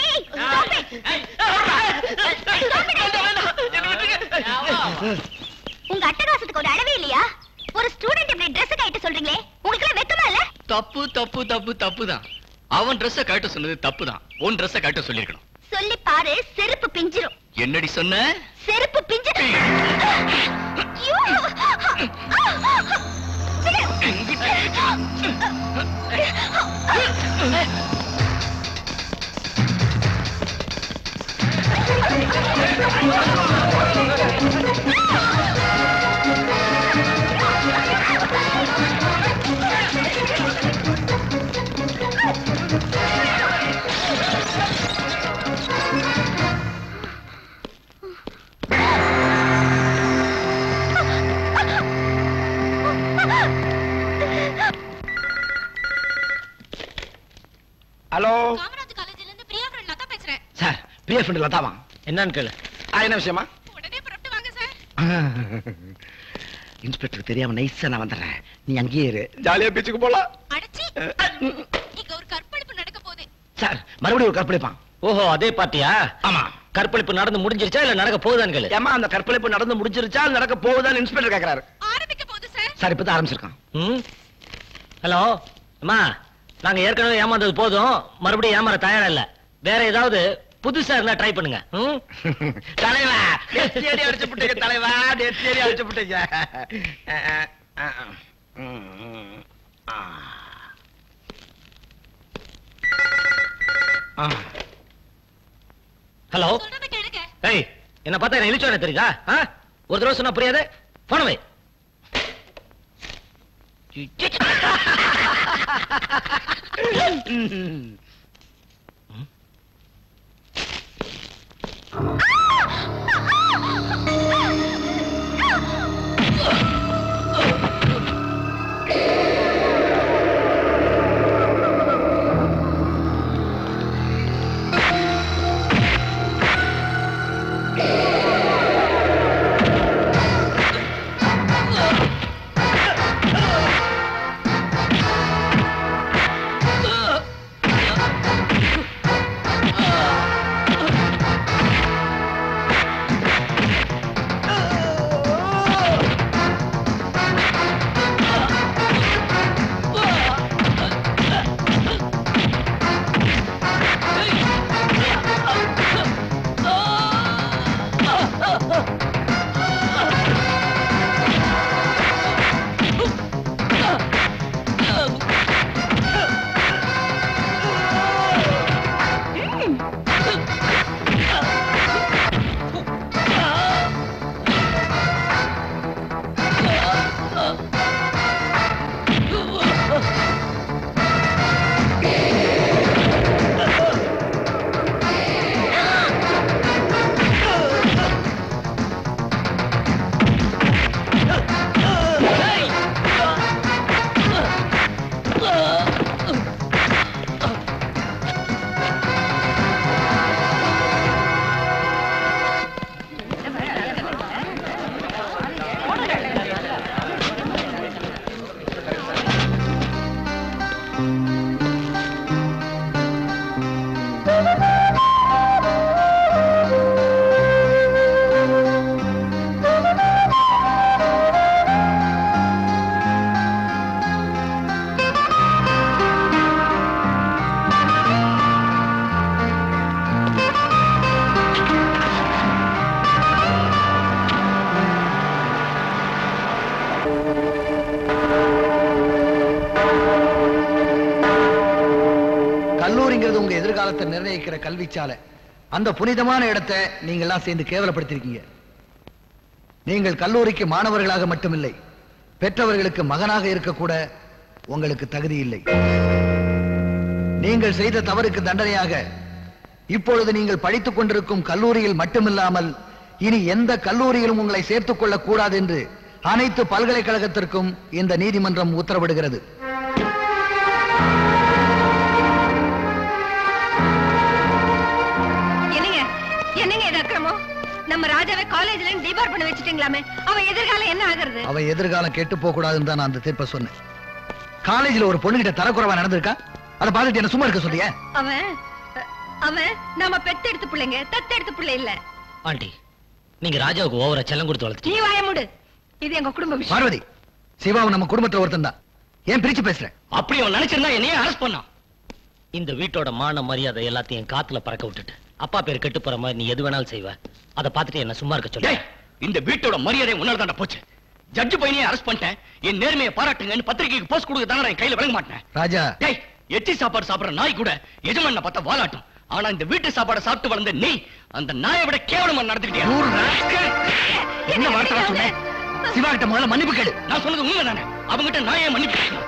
உங்க அட்டகாசத்துக்கு ஒரு அளவே இல்லையா ஒரு ஸ்டூடெண்ட் இப்படி ட்ரெஸ் கைட்டு சொல்றீங்களே உங்களுக்கு எல்லாம் வெக்கமா இல்ல தப்பு தப்பு தப்பு தப்பு தான் அவன் ட்ரெஸ்ஸ கட்ட சொன்னது தப்பு தான் உன் ட்ரெஸ்ஸ கட்ட சொல்லிருக்கணும் சொல்லி பாரு செருப்பு பிஞ்சிரும் என்னடி சொன்ன செருப்பு பிஞ்சிரும் ஐயோ! ஹலோ காமராஜ் காலேஜ்ல இருந்து பிரியா ஃப்ரெண்ட் லதா பேசுறேன் சார் பிரிய ஃப்ரெண்ட் லதாவா என்னன்னு கேளு ஆ, என்ன விஷயமா உடனே புறப்பட்டு வாங்க சார் இன்ஸ்பெக்டர் தெரியாம நைஸா நான் வந்துடுறேன் நீ அங்கேயே இரு ஜாலியா பீச்சுக்கு போலாம் அடச்சி இங்க ஒரு கற்பழிப்பு நடக்க போகுது சார் மறுபடியும் ஒரு கற்பழிப்பான் ஓஹோ அதே பார்ட்டியா ஆமா கற்பழிப்பு நடந்து முடிஞ்சிருச்சா இல்ல நடக்க போகுதான்னு கேளு ஏமா அந்த கற்பழிப்பு நடந்து முடிஞ்சிருச்சா அது நடக்க போகுதான்னு இன்ஸ்பெக்டர் கேக்குறாரு ஆரம்பிக்க போகுது சார் சார் இப்பதான் ஆரம்பிச்சிருக்கான் ம் ஹலோ அம்மா நாங்க ஏற்கனவே ஏமாந்தது போதும் மறுபடியும் ஏமாற தயாரா இல்ல வேற ஏதாவது புதுசா இருந்தா ட்ரை பண்ணுங்க ம்? தலைவா நெத்தியடி அடிச்சு விட்டீங்க தலைவா நெத்தியடி அடிச்சு விட்டீங்க அஹ், அஹ், அஹ், அஹ். ம், ம். ஆ. ஆ. ஹலோ சொல்றத கேளுங்க ஏய் என்ன பார்த்தா என்ன இழிச்சோட தெரியுதா ஆ? ஒரு தடவை சொன்னா புரியாது போன வை ம். ஆ கல்லூரிங்கிறது உங்க எதிர்காலத்தை நிர்ணயிக்கிற கல்விச்சாலை அந்த புனிதமான இடத்தை நீங்க எல்லாம் சேர்ந்து கேவலப்படுத்திருக்கீங்க நீங்கள் கல்லூரிக்கு மாணவர்களாக மட்டுமில்லை பெற்றவர்களுக்கு மகனாக இருக்கக்கூட உங்களுக்கு தகுதி இல்லை நீங்கள் செய்த தவறுக்கு தண்டனையாக இப்பொழுது நீங்கள் படித்துக் கொண்டிருக்கும் கல்லூரியில் மட்டுமில்லாமல் இனி எந்த கல்லூரியிலும் உங்களை சேர்த்துக் கொள்ளக் கூடாது என்று அனைத்து பல்கலைக்கழகத்திற்கும் இந்த நீதிமன்றம் உத்தரவிடுகிறது என்னங்க என்னங்க இது அக்கிரமம் நம்ம ராஜாவை காலேஜ்ல இருந்து டிபார் பண்ண வச்சுட்டீங்களாமே அவன் எதிர்காலம் என்ன ஆகுறது அவ எதிர்காலம் கெட்டு போக கூடாதுன்னு தான் நான் அந்த தீர்ப்பை சொன்னேன் காலேஜ்ல ஒரு பொண்ணுகிட்ட தரக்குறைவா நடந்திருக்கா அதை பார்த்துட்டு என்ன சும்மா இருக்க சொல்லிய அவன் அவன் நாம பெத்தெடுத்த பிள்ளைங்க தத்தெடுத்த பிள்ளை இல்ல ஆண்டி நீங்க ராஜாவுக்கு ஓவரா செல்லம் கொடுத்து வளர்த்து நீ வாய மூடு இது எங்க குடும்ப விஷயம் பார்வதி சிவாவும் நம்ம குடும்பத்துல ஒருத்தன் தான் ஏன் பிரிச்சு பேசுற அப்படி அவன் நினைச்சிருந்தா என்னையே அரெஸ்ட் பண்ணான் இந்த வீட்டோட மான மரியாதை எல்லாத்தையும் காத்துல பறக்க விட்டுட்டு அப்பா பேர் கெட்டு போற மாதிரி நீ எது வேணாலும் செய்வ அதை பார்த்துட்டு என்ன சும்மா இருக்க சொல்லு டேய், இந்த வீட்டோட மரியாதை உன்னால தாண்டா போச்சு ஜட்ஜு பையனையே அரெஸ்ட் பண்ணிட்டேன் என் நேர்மையை பாராட்டுங்கன்னு பத்திரிகைக்கு போஸ்ட் கொடுக்க தானே என் கையில வழங்க மாட்டேன் ராஜா டேய் எச்சி சாப்பாடு சாப்பிடுற நாய் கூட எஜமான பார்த்தா வாலாட்டும் ஆனா இந்த வீட்டு சாப்பாடை சாப்பிட்டு வளர்ந்த நீ அந்த நாயை விட கேவலமா நடந்துக்கிட்டியா என்ன வார்த்தை சொன்னேன் சிவா கிட்ட முதல்ல மன்னிப்பு கேளு நான் சொன்னது உண்மை தானே அவங்ககிட்ட நாயே மன்னிப்பு கேட்கணும்.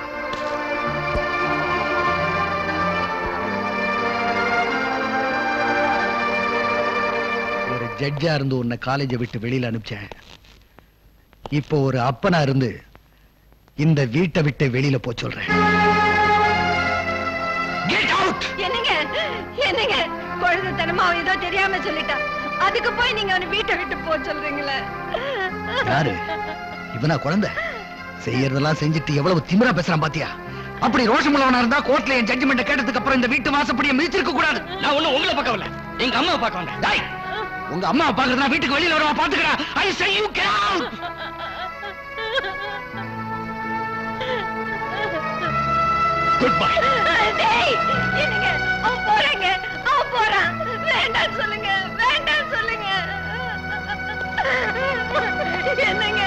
ஒரு ஜட்ஜா இருந்து உன்னை காலேஜை விட்டு வெளியில அனுப்பிச்சேன் இப்போ ஒரு அப்பனா இருந்து இந்த வீட்டை விட்டு வெளியில போ சொல்றேன் என்னங்க என்னங்க குழந்தைத்தனமா அவன் ஏதோ தெரியாம சொல்லிட்டான் அதுக்கு போய் நீங்க அவனை வீட்டை விட்டு போ சொல்றீங்களே யாரு இவனா குழந்தை செய்யறதெல்லாம் செஞ்சுட்டு எவ்வளவு திமிரா பேசுறான் பாத்தியா அப்படி ரோஷமுள்ளவனா இருந்தா கோர்ட்ல என் ஜட்ஜ்மெண்ட் கேட்டதுக்கு அப்புறம் இந்த வீட்டு வாசப்படியை மிதிச்சிருக்க கூடாது நான் ஒண்ணும் உங்களை பார்க்க வரல எங்க அம்மாவை பார்க்க வந்தேன் டேய், உங்க அம்மா பாக்குறதா வீட்டுக்கு வெளியில வரவா பாத்துக்கிறா I say you get out good bye டேய் என்னங்க அவன் போறாங்க அவன் போறான் வேண்டாம் சொல்லுங்க வேண்டாம் சொல்லுங்க என்னங்க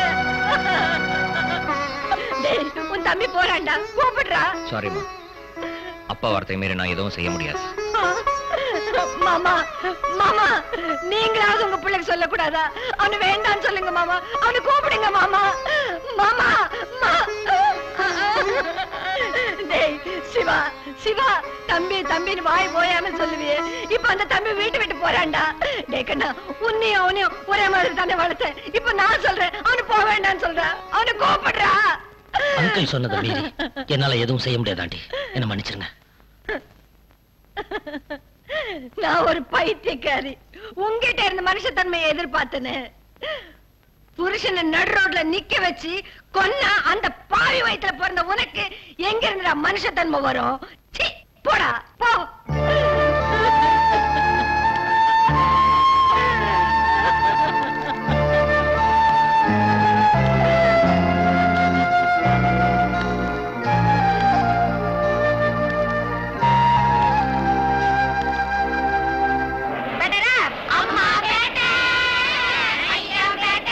டேய் உன் தம்பி போறான்டா கூப்பிடுறா சாரிம்மா அப்பா வார்த்தை மீறி நான் எதுவும் செய்ய முடியாது மாமா மாமா நீங்களாவது உங்க பிள்ளைக்கு சொல்லக்கூடாதா அவனு வேண்டாம்னு சொல்லுங்க மாமா அவனை கூப்பிடுங்க மாமா மாமா மா- டேய் சிவா சிவா தம்பி தம்பின்னு வாய் போயாம சொல்லுவியே இப்ப அந்த தம்பி வீட்டு விட்டு போறான்டா டேய் கண்ணா உன்னையும் அவனையும் ஒரே மாதிரி தானே வளர்த்தேன் இப்ப நான் சொல்றேன் அவனு போக வேண்டாம்னு சொல்றேன் அவனை கூப்பிடுறா அங்கிள் சொன்னதை மீறி என்னால எதுவும் செய்ய முடியாது ஆண்டி என்ன மன்னிச்சிருங்க நான் ஒரு பைத்தியக்காரி உங்ககிட்ட இருந்த மனுஷத்தன்மையை எதிர்பார்த்தனே புருஷனை நடு ரோட்ல நிக்க வச்சு கொன்னா அந்த பாவி வயித்துல பிறந்த உனக்கு எங்க இருந்துடா மனுஷத்தன்மை வரும் சீ, போடா போ அம்மா பேட்ட ஐயா பேட்ட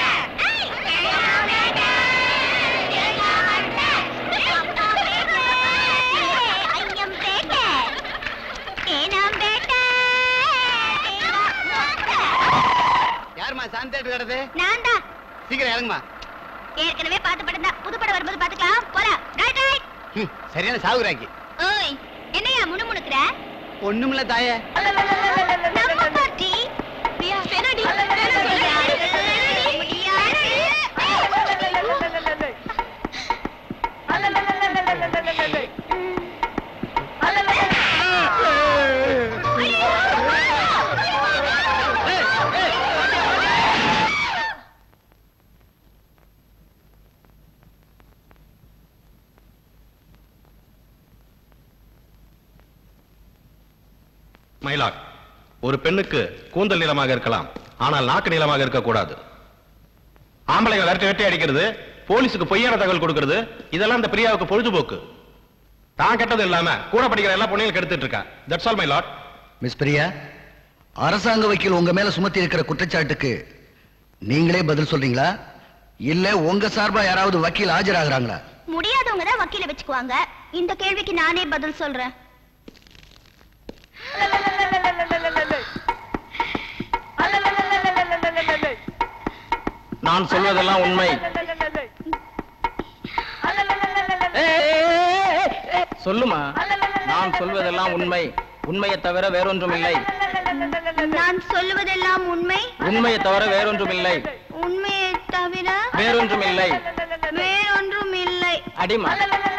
யாருமா சாந்தேட்டு கிடது நான் தான் சீக்கிரம் இறங்குமா ஏற்கனவே பார்த்த படம் தான் புது படம் வரும்போது பாத்துக்கலாம் போலாம் ரைட் ரைட் ம், சரியான சாவுராக்கி ஓய் என்னையா முணுமுணுக்குற ஒண்ணுமில்ல தாயே நம்ம பார்ட்டி பெனடி மயிலாக் ஒரு பெண்ணுக்கு கூந்தல் நீளமாக இருக்கலாம் ஆனால் நாக்கு நீளமாக இருக்கக்கூடாது ஆம்பளைகள் விரட்டி வெட்டி அடிக்கிறது போலீஸுக்கு பொய்யான தகவல் கொடுக்கிறது இதெல்லாம் இந்த பிரியாவுக்கு பொழுதுபோக்கு தான் கெட்டது இல்லாம கூட படிக்கிற எல்லா பொண்ணையும் கெடுத்துட்டு இருக்கா that's all my lord miss Priya அரசாங்க வக்கீல் உங்க மேல சுமத்தி இருக்கிற குற்றச்சாட்டுக்கு நீங்களே பதில் சொல்றீங்களா இல்ல உங்க சார்பா யாராவது வக்கீல் ஆஜராகிறாங்களா முடியாதவங்க தான் வக்கீல வச்சுக்குவாங்க இந்த கேள்விக்கு நானே பதில் சொல்றேன் நான் சொல்வதெல்லாம் உண்மை சொல்லுமா நான் சொல்வதெல்லாம் உண்மை உண்மையை தவிர வேறொன்றும் இல்லை நான் சொல்லுவதெல்லாம் உண்மை உண்மையை தவிர வேறொன்றும் இல்லை உண்மையை தவிர வேறொன்றும் இல்லை வேறொன்றும் இல்லை அடிமா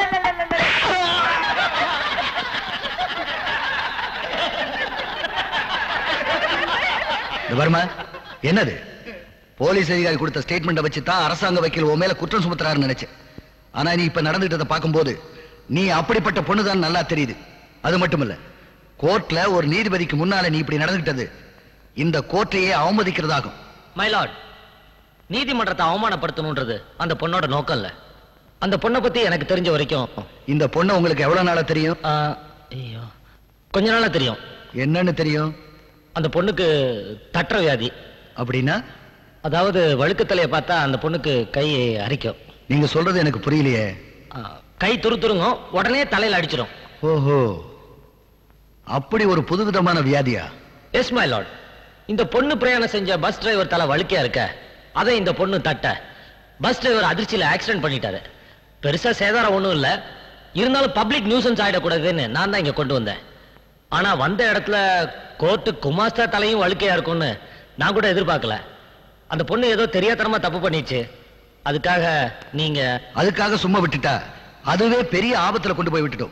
இந்த வருமா என்னது போலீஸ் அதிகாரி கொடுத்த ஸ்டேட்மெண்ட்டை வச்சு தான் அரசாங்க வக்கீல் உன் மேல குற்றம் சுமத்துறாருன்னு நினைச்சேன் ஆனா நீ இப்ப நடந்துட்டதை பார்க்கும்போது நீ அப்படிப்பட்ட பொண்ணுதான் நல்லா தெரியுது அது மட்டும் இல்ல கோர்ட்ல ஒரு நீதிபதிக்கு முன்னால நீ இப்படி நடந்துகிட்டது இந்த கோர்ட்டையே அவமதிக்கிறதாகும் மைலாட் நீதிமன்றத்தை அவமானப்படுத்தணுன்றது அந்த பொண்ணோட நோக்கம் இல்ல அந்த பொண்ணை பத்தி எனக்கு தெரிஞ்ச வரைக்கும் இந்த பொண்ணு உங்களுக்கு எவ்வளவு நாளா தெரியும் ஐயோ கொஞ்ச நாளா தெரியும் என்னன்னு தெரியும் அந்த பொண்ணுக்கு தட்டுற வியாதி அப்படின்னா அதாவது வழுக்கத்தலையை பார்த்தா அந்த பொண்ணுக்கு கை அரிக்கும் நீங்க சொல்றது எனக்கு புரியலையே ஆ, கை துருத்துருங்கும் உடனே தலையில அடிச்சிடும் ஓஹோ அப்படி ஒரு புதுவிதமான வியாதியா எஸ் மை லார்ட் இந்த பொண்ணு பிரயாணம் செஞ்ச பஸ் டிரைவர் தலை வழுக்கையா இருக்க அதை இந்த பொண்ணு தட்ட பஸ் டிரைவர் அதிர்ச்சியில ஆக்சிடென்ட் பண்ணிட்டாரு பெருசா சேதாரம் ஒண்ணும் இல்ல இருந்தாலும் பப்ளிக் நியூசன்ஸ் ஆயிடக்கூடாதுன்னு நான் தான் இங்க கொண்டு வந்தேன் ஆனா வந்த இடத்துல கோர்ட்டு குமாஸ்தா தலையும் வழுக்கையா இருக்கும்னு நான் கூட எதிர்பார்க்கல அந்த பொண்ணு ஏதோ தெரியாதனமா தப்பு பண்ணிடுச்சு அதுக்காக நீங்க அதுக்காக சும்மா விட்டுட்டா அதுவே பெரிய ஆபத்துல கொண்டு போய் விட்டுட்டோம்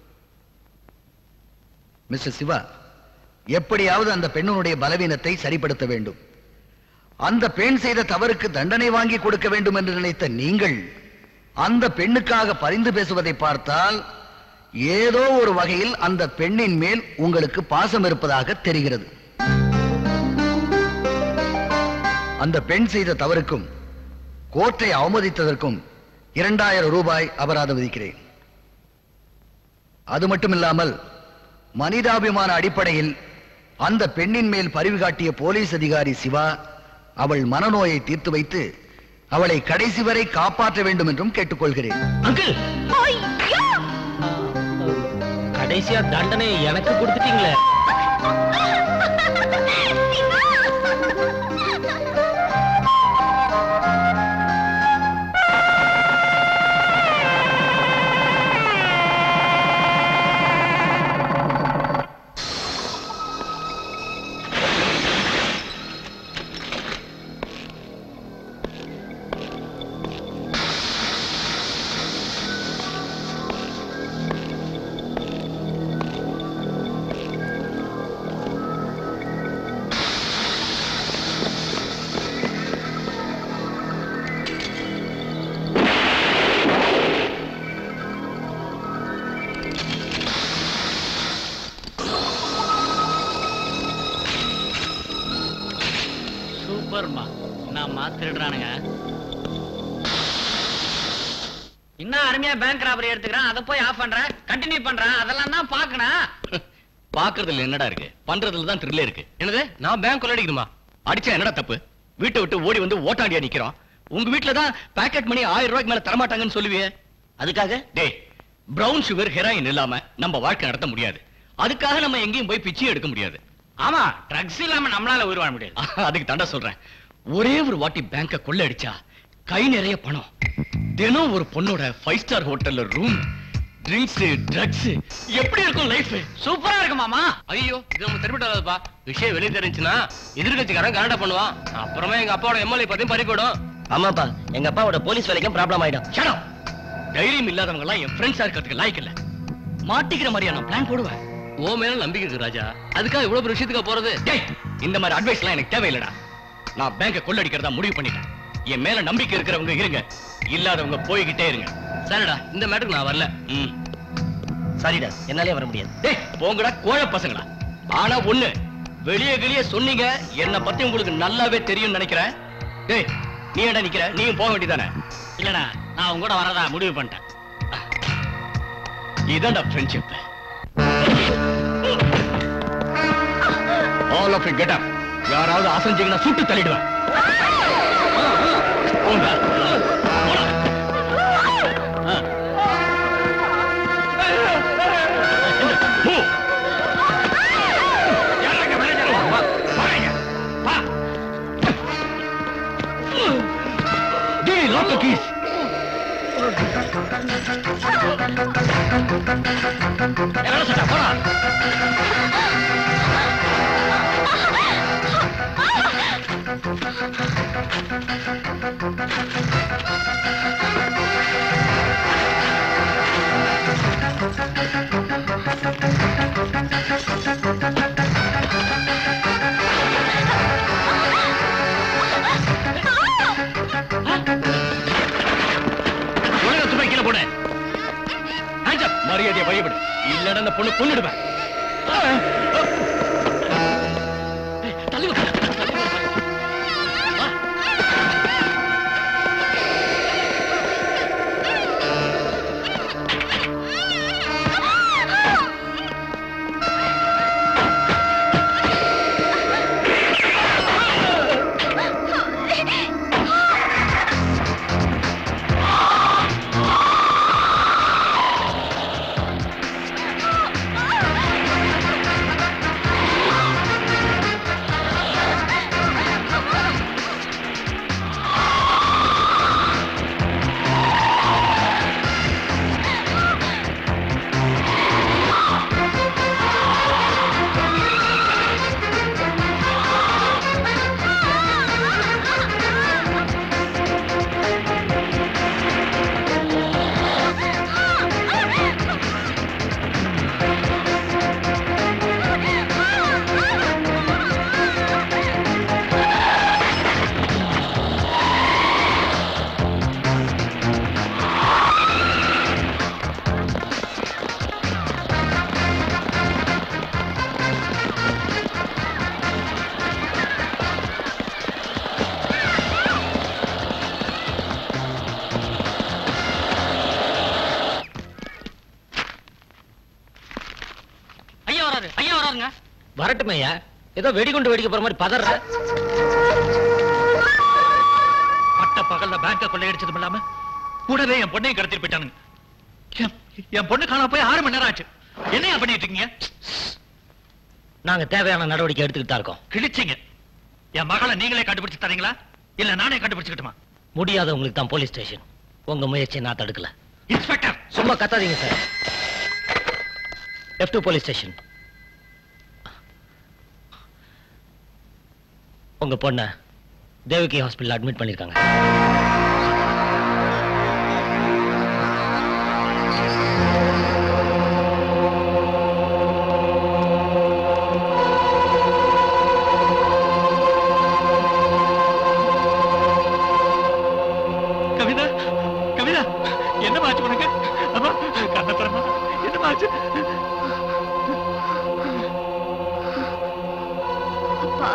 மிஸ்டர் சிவா எப்படியாவது அந்த பெண்ணுடைய பலவீனத்தை சரிப்படுத்த வேண்டும் அந்த பெண் செய்த தவறுக்கு தண்டனை வாங்கி கொடுக்க வேண்டும் என்று நினைத்த நீங்கள் அந்த பெண்ணுக்காக பரிந்து பேசுவதை பார்த்தால் ஏதோ ஒரு வகையில் அந்த பெண்ணின் மேல் உங்களுக்கு பாசம் இருப்பதாக தெரிகிறது அந்த பெண் செய்த தவறுக்கும் கோர்ட்டை அவமதித்ததற்கும் இரண்டாயிரம் ரூபாய் அபராதம் விதிக்கிறேன் அது மட்டுமில்லாமல் மனிதாபிமான அடிப்படையில் அந்த பெண்ணின் மேல் பரிவு காட்டிய போலீஸ் அதிகாரி சிவா அவள் மனநோயை தீர்த்து வைத்து அவளை கடைசி வரை காப்பாற்ற வேண்டும் என்றும் கேட்டுக்கொள்கிறேன் அங்கிள் கடைசியா தண்டனை எனக்கு கொடுத்துட்டீங்களே சூப்பர்மா நான் மாத்திடுறானுங்க இன்னும் அருமையா பேங்க் ராபரி எடுத்துக்கிறான் அதை போய் ஆஃப் பண்ற கண்டினியூ பண்றான் அதெல்லாம் தான் பாக்கணும் பாக்குறதுல என்னடா இருக்கு பண்றதுல தான் த்ரில்லே இருக்கு என்னது நான் பேங்க் கொள்ளடிக்கணுமா அடிச்சா என்னடா தப்பு வீட்டை விட்டு ஓடி வந்து ஓட்டாண்டியா நிக்கிறோம் உங்க வீட்ல தான் பாக்கெட் மணி ஆயிரம் ரூபாய்க்கு மேல தரமாட்டாங்கன்னு சொல்லுவியே அதுக்காக டேய் பிரவுன் சுகர் ஹெராயின் இல்லாம நம்ம வாழ்க்கை நடத்த முடியாது அதுக்காக நம்ம எங்கேயும் போய் பிச்சை எடுக்க முடியாது ஆமா ட்ரக்ஸ் இல்லாம நம்மளால உயிர் வாழ முடியாது அதுக்கு தாண்டா சொல்றேன் ஒரே ஒரு வாட்டி பேங்க கொள்ள அடிச்சா கை நிறைய பணம் தினம் ஒரு பொண்ணோட ஃபைவ் ஸ்டார் ஹோட்டல்ல ரூம் ட்ரிங்க்ஸ் ட்ரக்ஸ் எப்படி இருக்கும் லைஃப் சூப்பரா இருக்கு மாமா ஐயோ இது நம்ம திரும்பிட்டு வராதுப்பா விஷயம் வெளியே தெரிஞ்சுன்னா எதிர்கட்சிக்காரன் கனடா பண்ணுவான் அப்புறமா எங்க அப்பாவோட எம்எல்ஏ பத்தியும் பறி போயிடும் ஆமாப்பா எங்க அப்பாவோட போலீஸ் வேலைக்கும் ப்ராப்ளம் ஆயிடும் Shut up. தைரியம் இல்லாதவங்க எல்லாம் என் ஃப்ரெண்ட்ஸா இருக்கிறதுக்கு லாய்க்கு இல்ல மாட்டிக்கிற மாதிரியா நான் பிளான் போடுவேன் ஓ மேல நம்பிக்கை இருக்கு ராஜா அதுக்காக இவ்வளவு பெரிய விஷயத்துக்கு போறது டேய் இந்த மாதிரி அட்வைஸ் எல்லாம் எனக்கு தேவையில்லடா நான் பேங்க கொள்ளடிக்கிறதா முடிவு பண்ணிட்டேன் என் மேல நம்பிக்கை இருக்கிறவங்க இருங்க இல்லாதவங்க போய்கிட்டே இருங்க சரிடா இந்த மேட்டுக்கு நான் வரல ம் சரிடா என்னாலே வர முடியாது டேய் போங்கடா கோழ பசங்களா ஆனா ஒண்ணு வெளியே வெளியே சொன்னீங்க என்ன பத்தி உங்களுக்கு நல்லாவே தெரியும்னு நினைக்கிறேன் டேய் நீ ஏன்டா நிக்கிற நீயும் போக வேண்டியதானே இல்லடா நான் உங்க கூட வரதா முடிவு பண்ணிட்டேன் இதான்டா friendship all of you get up யாராவது அசைஞ்சீங்கன்னா சுட்டு தள்ளிடுவேன் போங்க. Move. யாராங்க manager? வா, வாங்க. வா. இல்லடா அந்த பொண்ணு கொன்னுடுவேன் தள்ளி வா, தள்ளி வா. வா. ஐயா வராரு ஐயா வராருங்க வரட்டுமே ஐயா ஏதோ வெடிகுண்டு வெடிக்க போற மாதிரி பதற பட்ட பகல்ல பேங்க கொள்ளையடிச்சதும் இல்லாம கூடவே என் பொண்ணையும் கடத்திட்டு போயிட்டானுங்க என்- என் பொண்ணு காணாம போய் ஆறு மணி நேரம் ஆச்சு என்னையா பண்ணிட்டு இருக்கீங்க நாங்க தேவையான நடவடிக்கை எடுத்துக்கிட்டு தான் இருக்கோம் கிழிச்சிங்க என் மகளை நீங்களே கண்டுபிடிச்சு தரீங்களா இல்ல நானே கண்டுபிடிச்சுக்கிட்டுமா முடியாதவங்களுக்கு தான் போலீஸ் ஸ்டேஷன் உங்க முயற்சியை நான் தடுக்கல இன்ஸ்பெக்டர் சும்மா கத்தாதீங்க sir F two police station உங்க பொண்ண தேவகி ஹாஸ்பிட்டல் அட்மிட் பண்ணிருக்காங்க கவிதா கவிதா என்ன ஆச்சு உனக்கு அம்மா கண்ணத்திரமா என்ன ஆச்சு அப்பா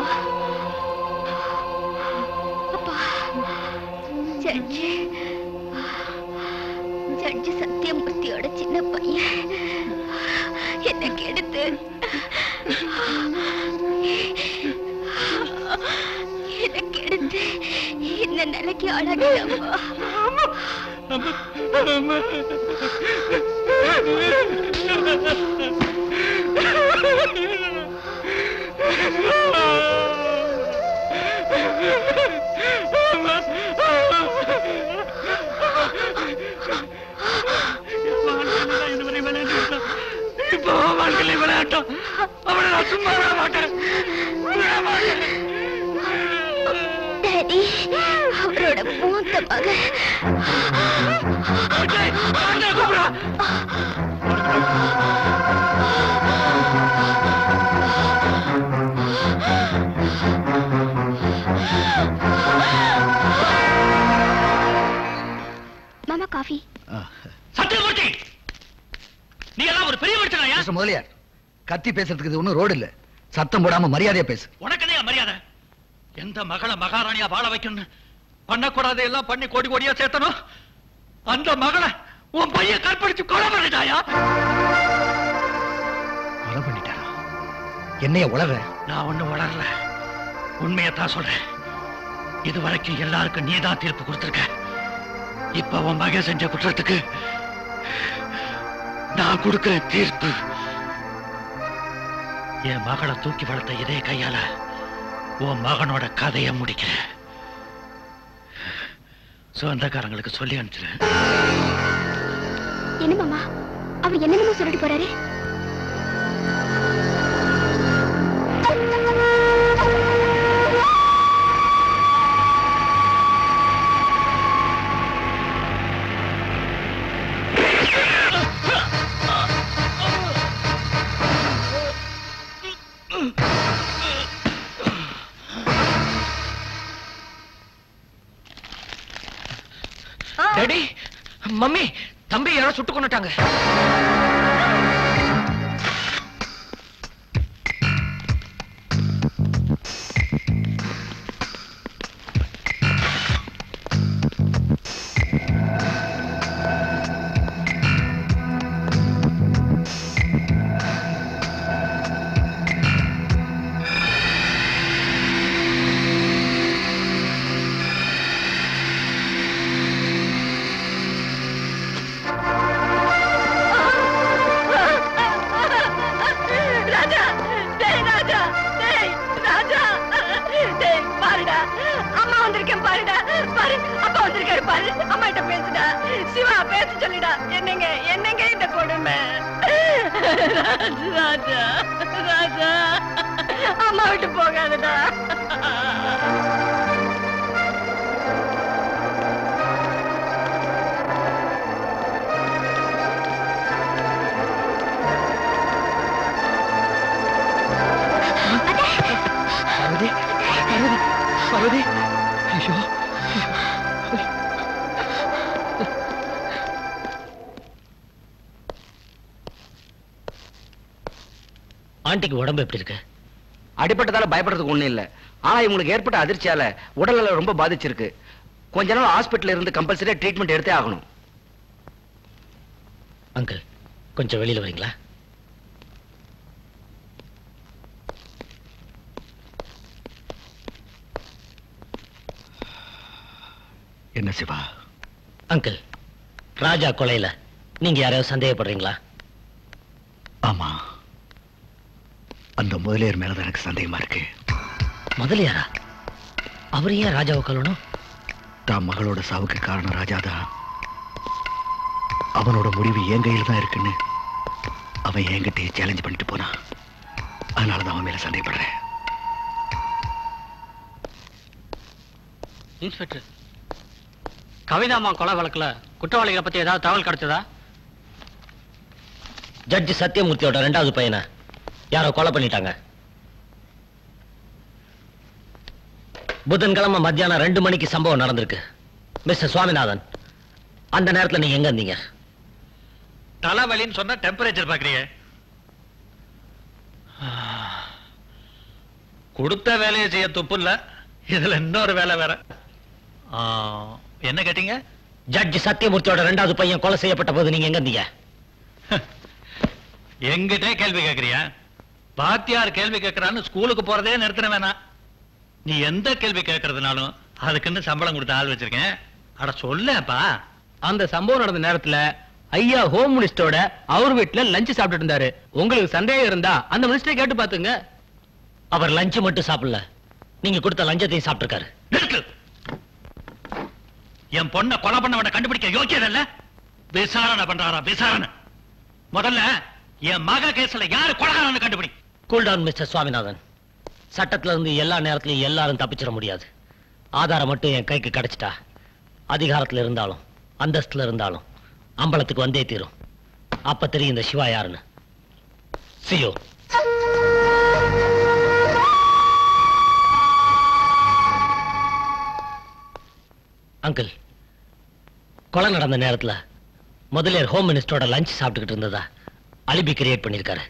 அப்பா ஜட்ஜி ஜட்ஜி சத்தியமூர்த்தியோட சின்ன பையன் என்ன கெடுத்து என்ன கெடுத்து இந்த நிலைக்கு ஆளாக்கிட்டப்பா இதுவரை விளையாண்டு இப்போ வாழ்க்கையில விளையாட்டம் அவனை நான் சும்மா விட மாட்டேன் விட மாட்டேன் டாடி அவரோட மூத்த மகன் மாமா காஃபி சத்தியமூர்த்தி நீ எல்லாம் ஒரு பெரிய மனுஷனாயா மிஸ்டர் முதலியார் கத்தி பேசுறதுக்கு இது ஒண்ணும் ரோடு இல்ல சத்தம் போடாம மரியாதையா பேசு உனக்கு என்ன மரியாதை எந்த மகளை மகாராணியா வாழ வைக்கணும்னு பண்ணக்கூடாது எல்லாம் பண்ணி கோடி கோடியா சேர்த்தனும் அந்த மகளை உன் பையன் கற்பழிச்சு கொலை பண்ணிட்டாயா கொலை பண்ணிட்டாரா என்னைய உளற நான் ஒண்ணும் வளரல உண்மையை தான் சொல்றேன் இதுவரைக்கும் எல்லாருக்கும் நீதான் தீர்ப்பு கொடுத்திருக்க இப்ப உன் மகன் செஞ்ச குற்றத்துக்கு நான் கொடுக்கிற தீர்ப்பு என் மகளை தூக்கி வளர்த்த இதே கையால உன் மகனோட கதையை முடிக்கிறேன் சொந்தக்காரங்களுக்கு சொல்லி அனுப்பிச்சிரு என்ன மாமா அவர் என்னென்னமோ சொல்லிட்டு போறாரு டாடி மம்மி தம்பி யாரோ சுட்டு கொண்டுட்டாங்க பாரு அம்மா கிட்ட பேசுடா சிவா பேச சொல்லிடா என்னங்க என்னங்க இந்த கொடுமை ராஜா ராஜா அம்மா விட்டு போகாதடா பார்வதி பார்வதி பார்வதி ஐயோ ஆண்டிக்கு உடம்பு எப்படி இருக்கு அடிப்பட்டதால பயப்படுறதுக்கு ஒண்ணும் இல்ல ஆனா இவங்களுக்கு ஏற்பட்ட அதிர்ச்சியால உடல்நலம் ரொம்ப பாதிச்சிருக்கு கொஞ்ச நாள் ஹாஸ்பிட்டல்ல இருந்து கம்பல்சரியா ட்ரீட்மெண்ட் எடுத்தே ஆகணும் அங்கிள் கொஞ்சம் வெளியில வரீங்களா என்ன சிவா அங்கிள் ராஜா கொலையில நீங்க யாரையாவது சந்தேகப்படுறீங்களா ஆமா அந்த முதலியார் மேலதான் எனக்கு சந்தேகமா இருக்கு முதலியாரா அவர் ஏன் ராஜாவை கொல்லணும் தான் மகளோட சாவுக்கு காரணம் ராஜாதான் அவனோட முடிவு என் கையில் தான் இருக்குன்னு அவன் என்கிட்டயே சேலஞ்ச் பண்ணிட்டு போனான் அதனாலதான் அவன் மேல சந்தேகப்படுறேன் இன்ஸ்பெக்டர் கவிதாமா கொலை வழக்குல குற்றவாளிகளை பத்தி ஏதாவது தகவல் கிடைச்சதா ஜட்ஜி சத்தியமூர்த்தியோட ரெண்டாவது பையனை யாரோ கொலை பண்ணிட்டாங்க புதன்கிழமை மத்தியானம் ரெண்டு மணிக்கு சம்பவம் நடந்திருக்கு மிஸ்டர் சுவாமிநாதன் அந்த நேரத்துல நீங்க எங்க இருந்தீங்க தலைவலின்னு சொன்னா டெம்பரேச்சர் பாக்குறீங்க கொடுத்த வேலையை செய்ய துப்பு இல்ல இதுல இன்னொரு வேலை வேற ஆ, என்ன கேட்டீங்க ஜட்ஜி சத்தியமூர்த்தியோட ரெண்டாவது பையன் கொலை செய்யப்பட்ட போது நீங்க எங்க இருந்தீங்க எங்கிட்டே கேள்வி கேக்குறியா பாத்தியார் கேள்வி கேட்கறான்னு ஸ்கூலுக்கு போறதே நிறுத்தின வேணாம் நீ எந்த கேள்வி கேட்கறதுனாலும் அதுக்குன்னு சம்பளம் கொடுத்த ஆள் வச்சிருக்கேன் அட சொல்லப்பா அந்த சம்பவம் நடந்த நேரத்துல ஐயா ஹோம் மினிஸ்டரோட அவர் வீட்டுல லஞ்ச் சாப்பிட்டுட்டு இருந்தாரு உங்களுக்கு சந்தேகம் இருந்தா அந்த மினிஸ்டரை கேட்டு பாத்துங்க அவர் லஞ்ச் மட்டும் சாப்பிடல நீங்க கொடுத்த லஞ்சத்தையும் சாப்பிட்டிருக்காரு நிறுத்து என் பொண்ணை கொலை பண்ணவனை கண்டுபிடிக்க யோக்கியது இல்ல விசாரணை பண்றாரா விசாரணை முதல்ல என் மக கேஸ்ல யாரு கொலகாரன்னு கண்டுபிடி கூல் டவுன் மிஸ்டர் சுவாமிநாதன் சட்டத்துல இருந்து எல்லா நேரத்திலையும் எல்லாரும் தப்பிச்சிட முடியாது ஆதாரம் மட்டும் என் கைக்கு கிடைச்சிட்டா அதிகாரத்துல இருந்தாலும் அந்தஸ்துல இருந்தாலும் அம்பலத்துக்கு வந்தே தீரும் அப்ப தெரியும் இந்த சிவா யாருன்னு சியோ அங்கிள் கொலை நடந்த நேரத்துல முதலியார் ஹோம் மினிஸ்டரோட லஞ்ச் சாப்பிட்டுக்கிட்டு இருந்ததா அலிபி கிரியேட் பண்ணிருக்காரு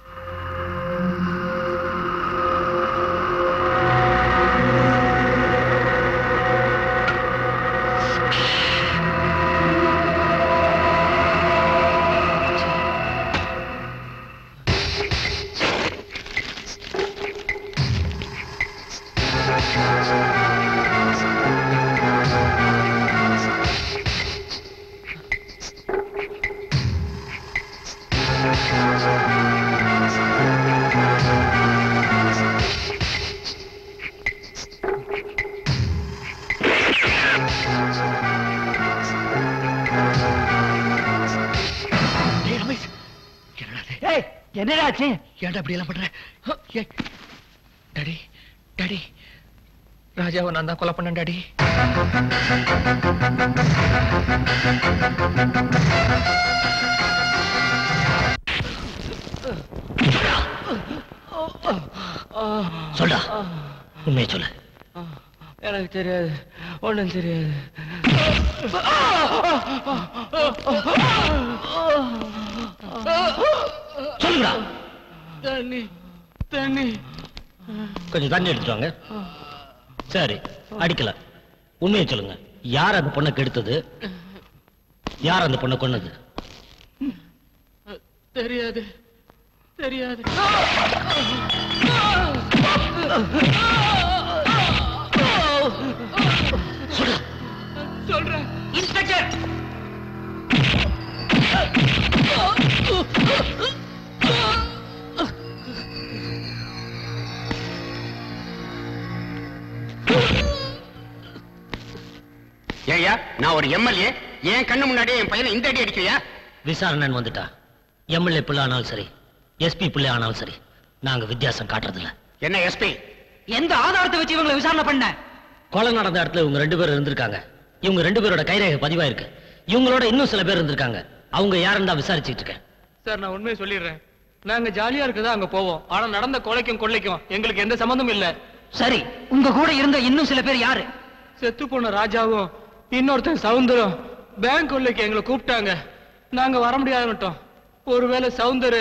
ஏய், ரமேஷ் என்னடா இது? ஏய் என்னடாச்சு ஏன்டா இப்படி எல்லாம் பண்ற ஏய், டாடி டாடி ராஜாவை நான் தான் கொலை பண்ணேன் டாடி சொல்டா உண்மையை சொல்லு எனக்கு தெரியாது ஒண்ணும் தெரியாது சொல்லுடா தண்ணி தண்ணி கொஞ்சம் தண்ணி எடுத்துட்டு வாங்க சரி அடிக்கல உண்மையை சொல்லுங்க யார் அந்த பொண்ணை கெடுத்தது யார் அந்த பொண்ணை கொன்னது தெரியாது தெரியாது சொல்றேன் இன்ஸ்பெக்டர் ஏயா நான் ஒரு எம்எல்ஏ என் கண்ணு முன்னாடியே என் பையனை இந்த அடி அடிக்கிறியா விசாரணைன்னு வந்துட்டா எம்எல்ஏ பிள்ளை ஆனாலும் சரி எஸ்பி பிள்ளை ஆனாலும் சரி நாங்க வித்தியாசம் காட்டுறதில்ல என்ன எஸ்பி எந்த ஆதாரத்தை வச்சு இவங்களை விசாரணை பண்ண கொலை நடந்த இடத்துல இவங்க ரெண்டு பேரும் இருந்திருக்காங்க இவங்க ரெண்டு பேரோட கைரேகை பதிவாயிருக்கு இவங்களோட இன்னும் சில பேர் இருந்திருக்காங்க அவங்க யாருன்னு தான் விசாரிச்சுட்டு இருக்கேன் சார் நான் உண்மையை சொல்லிடுறேன் நாங்க ஜாலியா இருக்கதா அங்க போவோம் ஆனா நடந்த கொலைக்கும் கொள்ளைக்கும் எங்களுக்கு எந்த சம்மந்தமும் இல்ல சரி உங்க கூட இருந்த இன்னும் சில பேர் யாரு செத்து போன ராஜாவும் இன்னொருத்தன் சவுந்தரம் பேங்க் கொள்ளைக்கு எங்களை கூப்பிட்டாங்க நாங்க வர முடியாதுட்டோம் ஒருவேளை சவுந்தரு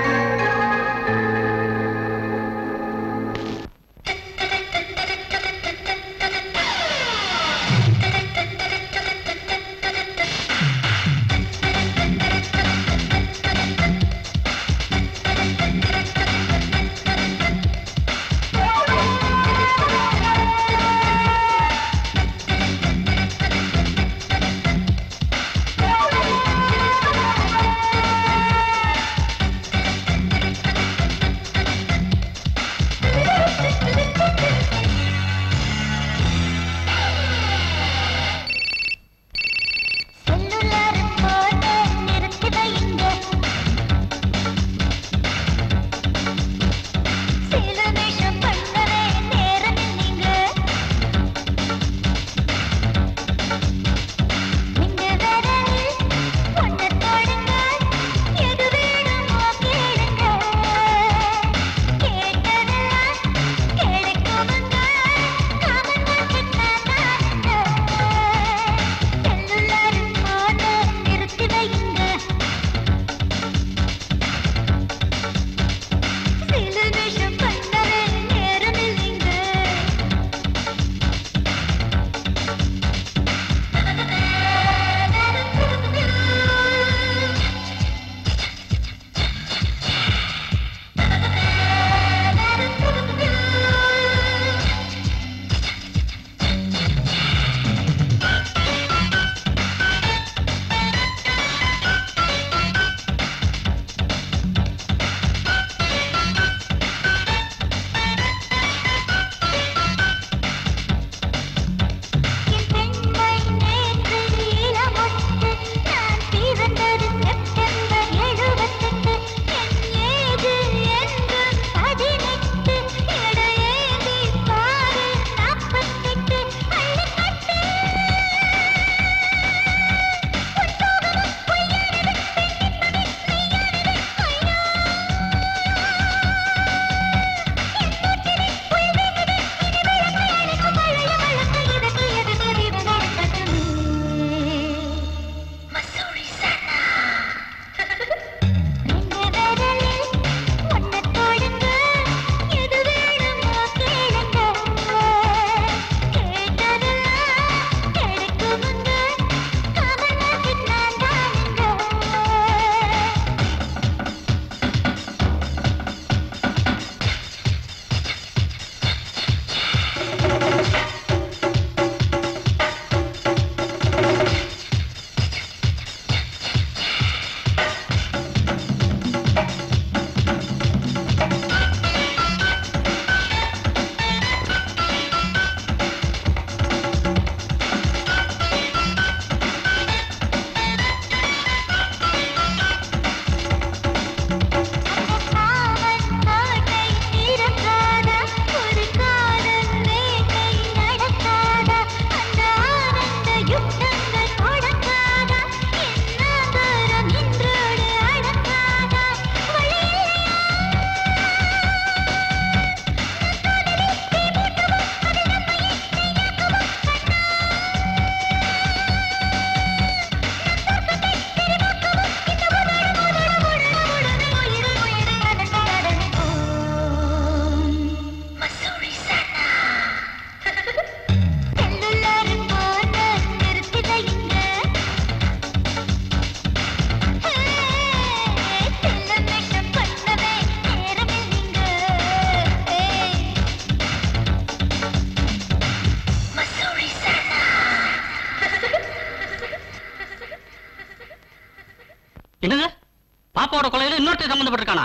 என்னது பாப்பாவோட கொலையில இன்னொருத்தர் சம்பந்தப்பட்டிருக்கானா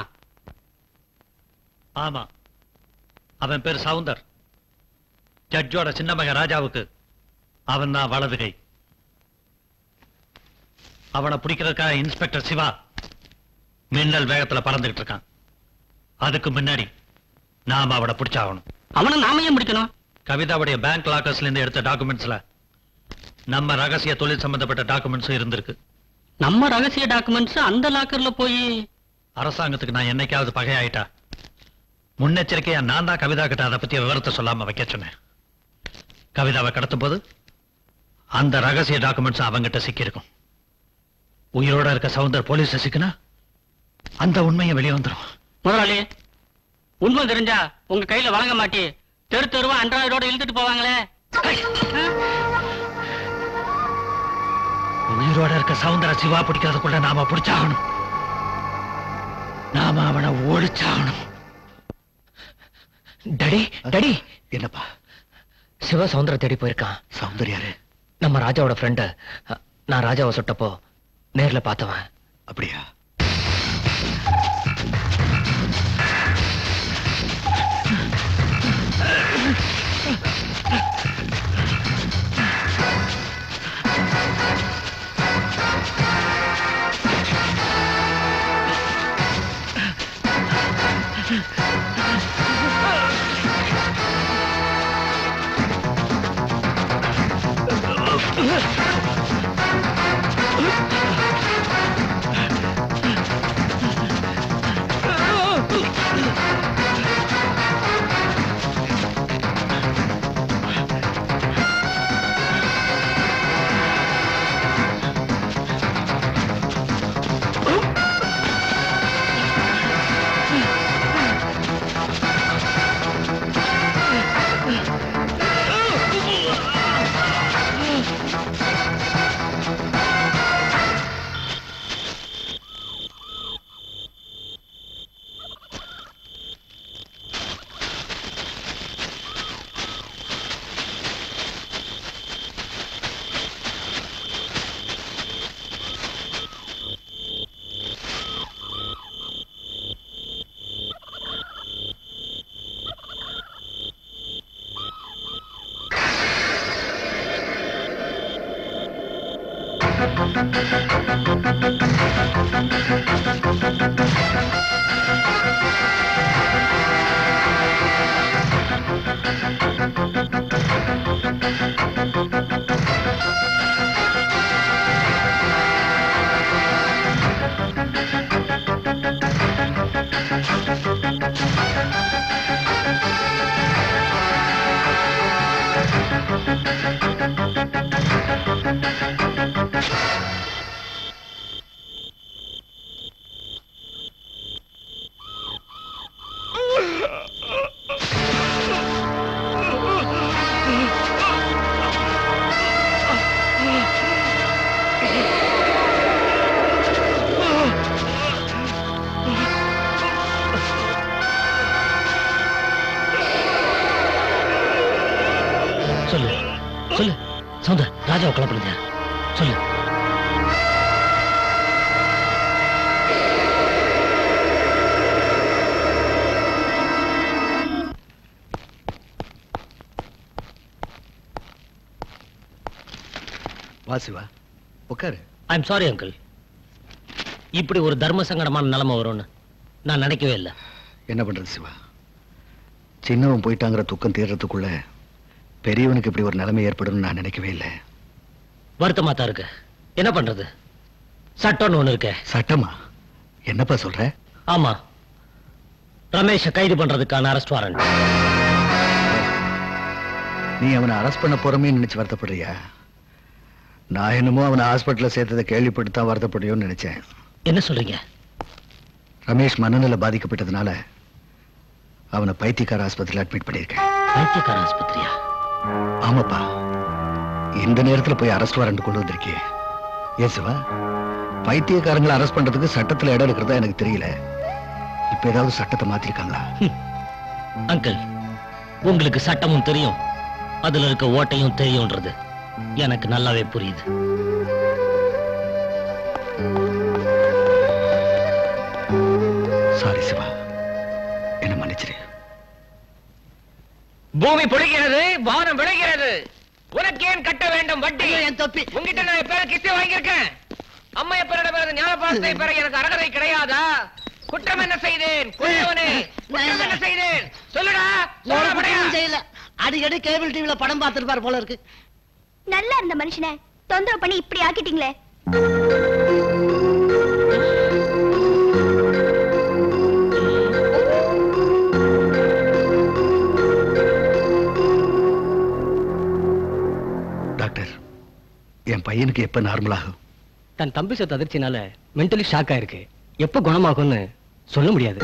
ஆமா அவன் பேர் சவுந்தர் ஜட்ஜோட சின்ன மகன் ராஜாவுக்கு அவன் தான் வலது கை அவனை பிடிக்கிறதுக்காக இன்ஸ்பெக்டர் சிவா மின்னல் வேகத்துல பறந்துகிட்டு இருக்கான் அதுக்கு முன்னாடி நாம அவனை பிடிச்சாகணும் அவனை நாம ஏன் பிடிக்கணும் கவிதாவுடைய பேங்க் லாக்கர்ஸ்ல இருந்து எடுத்த டாக்குமெண்ட்ஸ்ல நம்ம ரகசிய தொழில் சம்பந்தப்பட்ட டாக்குமெண்ட்ஸும் இருந்திருக்கு நம்ம ரகசிய டாக்குமெண்ட்ஸ் அந்த லாக்கர்ல போய் அரசாங்கத்துக்கு நான் என்னைக்காவது பகையாயிட்டா முன்னெச்சரிக்கையா நான் தான் கவிதா கிட்ட அதை பத்திய விவரத்தை சொல்லாம வைக்க சொன்னேன் கவிதாவை கடத்தும் போது அந்த ரகசிய டாக்குமெண்ட்ஸ் அவங்கிட்ட சிக்கியிருக்கும் உயிரோட இருக்க சவுந்தர் போலீஸ் சிக்கினா அந்த உண்மையை வெளியே வந்துடும் முதலாளி உண்மை தெரிஞ்சா உங்க கையில வழங்க மாட்டி தெரு தெருவா அன்றாயிரோட இழுத்துட்டு போவாங்களே உயிரோட இருக்க சவுந்தர சிவா பிடிக்கிறதுக்குள்ள நாம பிடிச்சாகணும் நாம அவனை ஓடிச்சாகணும் டடி டடி என்னப்பா சிவா சவுந்தர தேடி போயிருக்கான் சௌந்தர்யாரு நம்ம ராஜாவோட ஃப்ரெண்டு நான் ராஜாவை சுட்டப்போ நேர்ல பார்த்தவன் அப்படியா சொல்லு சொல்லு சவுந்தர் ராஜாவை கொலை பண்ணுங்க சொல்லு வா சிவா உட்காரு ஐம் சாரி அங்கிள் இப்படி ஒரு தர்ம சங்கடமான நிலைமை வரும்னு நான் நினைக்கவே இல்லை என்ன பண்றது சிவா சின்னவன் போயிட்டாங்கிற துக்கம் தீர்றதுக்குள்ள பெரியவனுக்கு இப்படி ஒரு நிலைமை ஏற்படும் நான் நினைக்கவே இல்லை வருத்தமா தான் இருக்கு என்ன பண்றது சட்டம்னு ஒண்ணு இருக்கு சட்டமா என்னப்பா சொல்ற ஆமா ரமேஷை கைது பண்றதுக்கான அரெஸ்ட் வாரண்ட் நீ அவனை அரெஸ்ட் பண்ண போறமே நினைச்சு வருத்தப்படுறியா நான் என்னமோ அவனை ஹாஸ்பிட்டல்ல சேர்த்ததை கேள்விப்பட்டு தான் வருத்தப்படுறியோன்னு நினைச்சேன் என்ன சொல்றீங்க ரமேஷ் மனநிலை பாதிக்கப்பட்டதுனால அவனை பைத்தியக்கார ஆஸ்பத்திரியில் அட்மிட் பண்ணியிருக்கேன் பைத்தியக்கார ஆஸ்பத்திரியா ஆமாப்பா இந்த நேரத்துல போய் அரெஸ்ட் வாரண்ட் கொண்டு வந்திருக்கியே ஏன் சிவா பைத்தியக்காரங்களை அரெஸ்ட் பண்றதுக்கு சட்டத்துல இடம் இருக்கிறதா எனக்கு தெரியல இப்ப ஏதாவது சட்டத்தை மாத்திருக்காங்களா அங்கிள் உங்களுக்கு சட்டமும் தெரியும் அதுல இருக்க ஓட்டையும் தெரியும்ன்றது எனக்கு நல்லாவே புரியுது சாரி சிவா என்ன மன்னிச்சிரு பூமி பொழிகிறது வானம் விளைகிறது உனக்கு ஏன் கட்ட வேண்டும் வட்டி என் தொப்பி உங்ககிட்ட நான் எப்ப கிஸ்தி வாங்கியிருக்கேன் அம்மைய பெற ஞானபாலத்தை பெற எனக்கு அருகதை கிடையாதா குற்றம் என்ன செய்தேன் கொல்லவனே குற்றம் என்ன செய்தேன் சொல்லுடா ஒரு சொல்லுடா, படையா. குற்றமும் செய்யல அடிக்கடி கேபிள் டிவில படம் பார்த்திருப்பார் போல இருக்கு நல்லா இருந்த மனுஷனை தொந்தரவு பண்ணி இப்படி ஆக்கிட்டீங்களே டாக்டர் என் பையனுக்கு எப்ப நார்மல் ஆகும் தன் தம்பி சத்து அதிர்ச்சினால மென்டலி ஷாக் ஆயிருக்கு எப்ப குணமாகும்னு சொல்ல முடியாது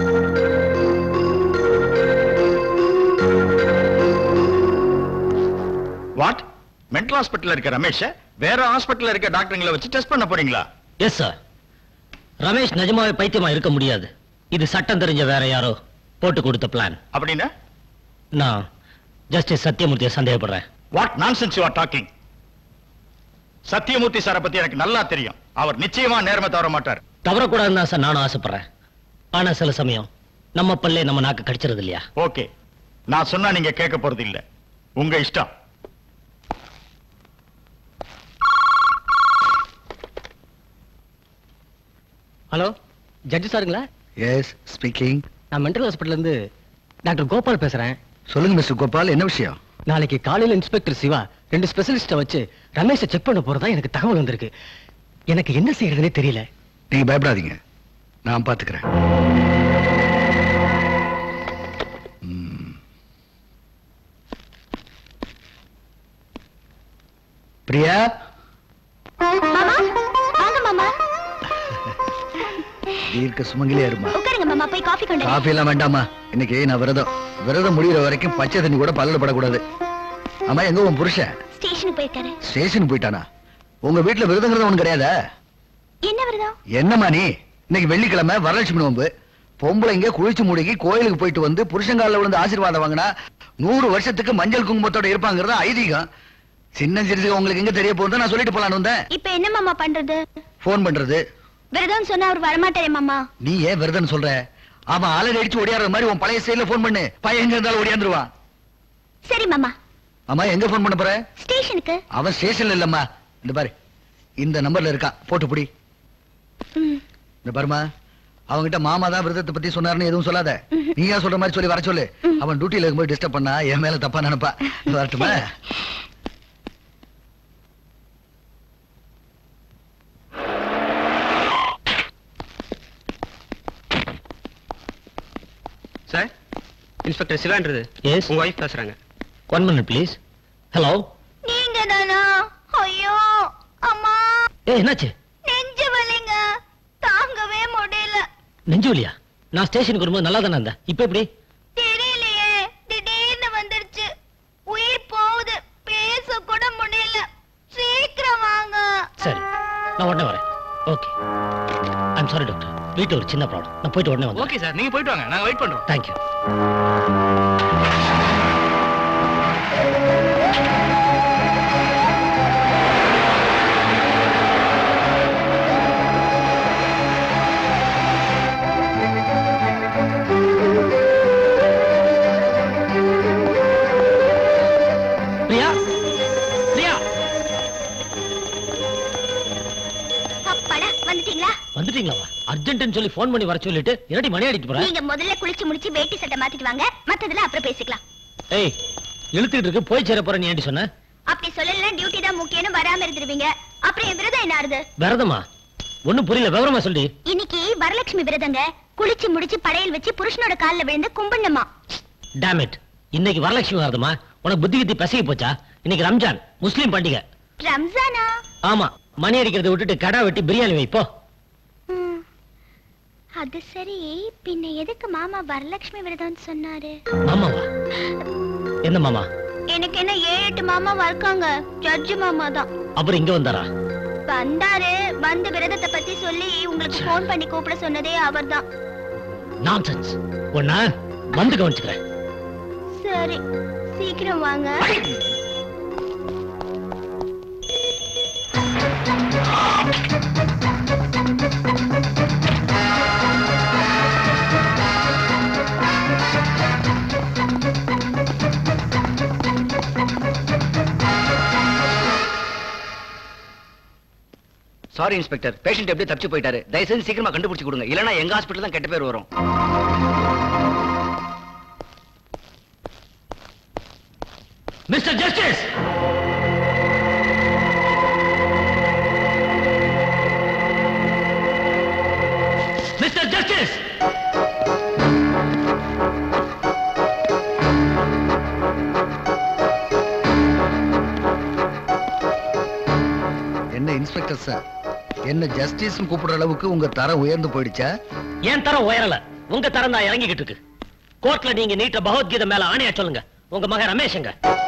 வாட் மென்டல் ஹாஸ்பிட்டல்ல இருக்க ரமேஷ வேற ஹாஸ்பிட்டல்ல இருக்க டாக்டருங்களை வச்சு டெஸ்ட் பண்ண போறீங்களா எஸ் சார் ரமேஷ் நிஜமாவே பைத்தியமா இருக்க முடியாது இது சட்டம் தெரிஞ்ச வேற யாரோ போட்டு கொடுத்த பிளான் அப்படின்னா நான் ஜஸ்டிஸ் சத்யமூர்த்தியை சந்தேகப்படுறேன் what nonsense you are talking Sathyamoorthy சாரை பத்தி எனக்கு நல்லா தெரியும் அவர் நிச்சயமா நேர்மை தவற மாட்டார் தவறக்கூடாதுன்னு தான் சார் நானும் ஆசைப்படுறேன் ஆனா சில சமயம் நம்ம பல்லே நம்ம நாக்கு கடிச்சிருது இல்லையா ஓகே நான் சொன்னா நீங்க கேட்க போறது இல்ல உங்க இஷ்டம் ஹலோ ஜட்ஜி சாருங்களா எஸ் ஸ்பீக்கிங் நான் மென்டல் ஹாஸ்பிட்டல்ல இருந்து டாக்டர் கோபால் பேசுறேன் சொல்லுங்க மிஸ்டர் கோபால் என்ன விஷயம் நாளைக்கு காலையில இன்ஸ்பெக்டர் சிவா ரெண்டு ஸ்பெஷலிஸ்ட வச்சு ரமேஷை செக் பண்ண போறதா எனக்கு தகவல் வந்திருக்கு எனக்கு என்ன செய்யறதுனே தெரியல நீங்க பயப்படாதீங்க நான் பாத்துக்கிறேன் ம். பிரியா மாமா வாங்க மாமா தீர்க்க சுமங்கலியா இருமா உட்காருங்க மாமா போய் காஃபி கொண்டு காஃபி எல்லாம் வேண்டாமா இன்னைக்கு நான் விரதம் விரதம் முடியிற வரைக்கும் பச்சை தண்ணி கூட பல்ல படக்கூடாது ஆமா எங்க உன் புருஷன் ஸ்டேஷனுக்கு போயிருக்காரு ஸ்டேஷன் போயிட்டானா உங்க வீட்டுல விரதங்கிறது ஒண்ணு கிடையாதா என்ன விரதம் என்னம்மா நீ இன்னைக்கு வெள்ளிக்கிழமை வரலட்சுமி நோம்பு பொம்பளைங்க குளிச்சு முடுகி கோயிலுக்கு போயிட்டு வந்து புருஷங்கால விழுந்து ஆசீர்வாதம் வாங்கினா நூறு வருஷத்துக்கு மஞ்சள் குங்குமத்தோட இருப்பாங்கிறது ஐதீகம் சின்ன சிறுசுக்கு உங்களுக்கு எங்க தெரிய போகுது நான் சொல்லிட்டு போலான்னு வந்தேன் இப்ப என்ன மாமா பண்றது போன் பண்றது விரதம் சொன்னா அவர் வரமாட்டாரே மாமா நீ ஏன் விரதம் சொல்ற அவன் அலறி அடிச்சு ஓடியாடுற மாதிரி உன் பழைய ஸ்டைல போன் பண்ணு பையன் எங்க இருந்தாலும் ஓடியாந்துருவான் சரி மாமா ஆமா எங்க போன் பண்ண போற ஸ்டேஷனுக்கு அவன் ஸ்டேஷன்ல இல்லம்மா இந்த பாரு இந்த நம்பர்ல இருக்கா போட்டு புடி ம். இந்த பாருமா அவன்கிட்ட மாமா தான் விரதத்தை பத்தி சொன்னாருன்னு எதுவும் சொல்லாத நீயா சொல்ற மாதிரி சொல்லி வர சொல்லு அவன் டியூட்டில இருக்கும்போது டிஸ்டர்ப் பண்ணா என் மேல தப்பா நினைப்பா வரட்டுமா சார் இன்ஸ்பெக்டர் சிவான்றது எஸ் உங்க ஒய்ஃப் பேசுறாங்க ஒன் மினிட் ப்ளீஸ் ஹலோ நீங்க தானா ஐயோ அம்மா ஏ என்னாச்சு நெஞ்சு வலிங்க தாங்கவே முடியல நெஞ்சு வலியா நான் ஸ்டேஷனுக்கு வரும்போது நல்லா தானே இருந்தேன் இப்போ எப்படி தெரியலையே திடீர்னு வந்துருச்சு உயிர் போகுது பேச கூட முடியல சீக்கிரம் வாங்க சரி நான் உடனே வரேன் ஓகே ஐம் சாரி டாக்டர் வீட்டில் ஒரு சின்ன ப்ராப்ளம் நான் போயிட்டு உடனே வந்து ஓகே சார் நீங்க போயிட்டு வாங்க நாங்க வெயிட் பண்றோம் தேங்க்யூ பிரியா பிரியா அப்பாடா வந்துட்டீங்களா வந்துட்டீங்களா அர்ஜென்ட்னு சொல்லி ஃபோன் பண்ணி வர சொல்லிட்டு என்னடி மணி அடிட்டு போற நீங்க முதல்ல குளிச்சு முடிச்சு வேட்டி சட்டை மாத்திட்டு வாங்க மத்ததுல அப்புறம் பேசிக்கலாம் ஏய் இழுத்துக்கிட்டு இருக்கு போய் சேர போற நீ ஏன்டி சொன்ன அப்படி சொல்லல டியூட்டி தான் முக்கியம்னு வராம இருந்துருவீங்க அப்புறம் என் விரதம் என்ன ஆறுது விரதமா ஒண்ணும் புரியல விவரமா சொல்லி இன்னைக்கு வரலட்சுமி விரதங்க குளிச்சு முடிச்சு படையல் வச்சு புருஷனோட கால்ல விழுந்து கும்பிடணுமா டேமிட் இன்னைக்கு வரலட்சுமி விரதமா உனக்கு புத்தி கித்தி பசகி போச்சா இன்னைக்கு ரம்ஜான் முஸ்லீம் பண்டிகை ரம்ஜானா ஆமா மணி அடிக்கிறதை விட்டுட்டு கடா வெட்டி பிரியாணி வை போ ம். அது சரி பின்ன எதுக்கு மாமா வரலட்சுமி விரதம்னு சொன்னாரு மாமாவா என்ன மாமா எனக்கு என்ன ஏழு எட்டு மாமாவா இருக்காங்க ஜட்ஜு மாமா தான் அப்புறம் இங்க வந்தாரா வந்தாரு வந்து விரதத்தை பத்தி சொல்லி உங்களுக்கு ஃபோன் பண்ணி கூப்பிட சொன்னதே அவர்தான் நான்சென்ஸ் ஒன்னா வந்து கவனிச்சுக்கிறேன் சரி சீக்கிரம் வாங்க சாரி இன்ஸ்பெக்டர் பேஷண்ட் எப்படி தப்பிச்சு போயிட்டாரு தயவு செஞ்சு சீக்கிரமா கண்டுபிடிச்சு கொடுங்க இல்லனா எங்க ஹாஸ்பிட்டல் தான் கெட்ட பேர் வரும் மிஸ்டர் ஜஸ்டிஸ் மிஸ்டர் ஜஸ்டிஸ் என்ன இன்ஸ்பெக்டர் சார் என்ன ஜஸ்டிஸ் கூப்பிடுற அளவுக்கு உங்க தரம் உயர்ந்து போயிடுச்சா என் தரம் உயரல உங்க தரம் தான் இறங்கிக்கிட்டு இருக்கு கோர்ட்ல நீங்க நீட்ட பகவத்கீதை மேல ஆணையா சொல்லுங்க உங்க மகன் ரமேஷங்க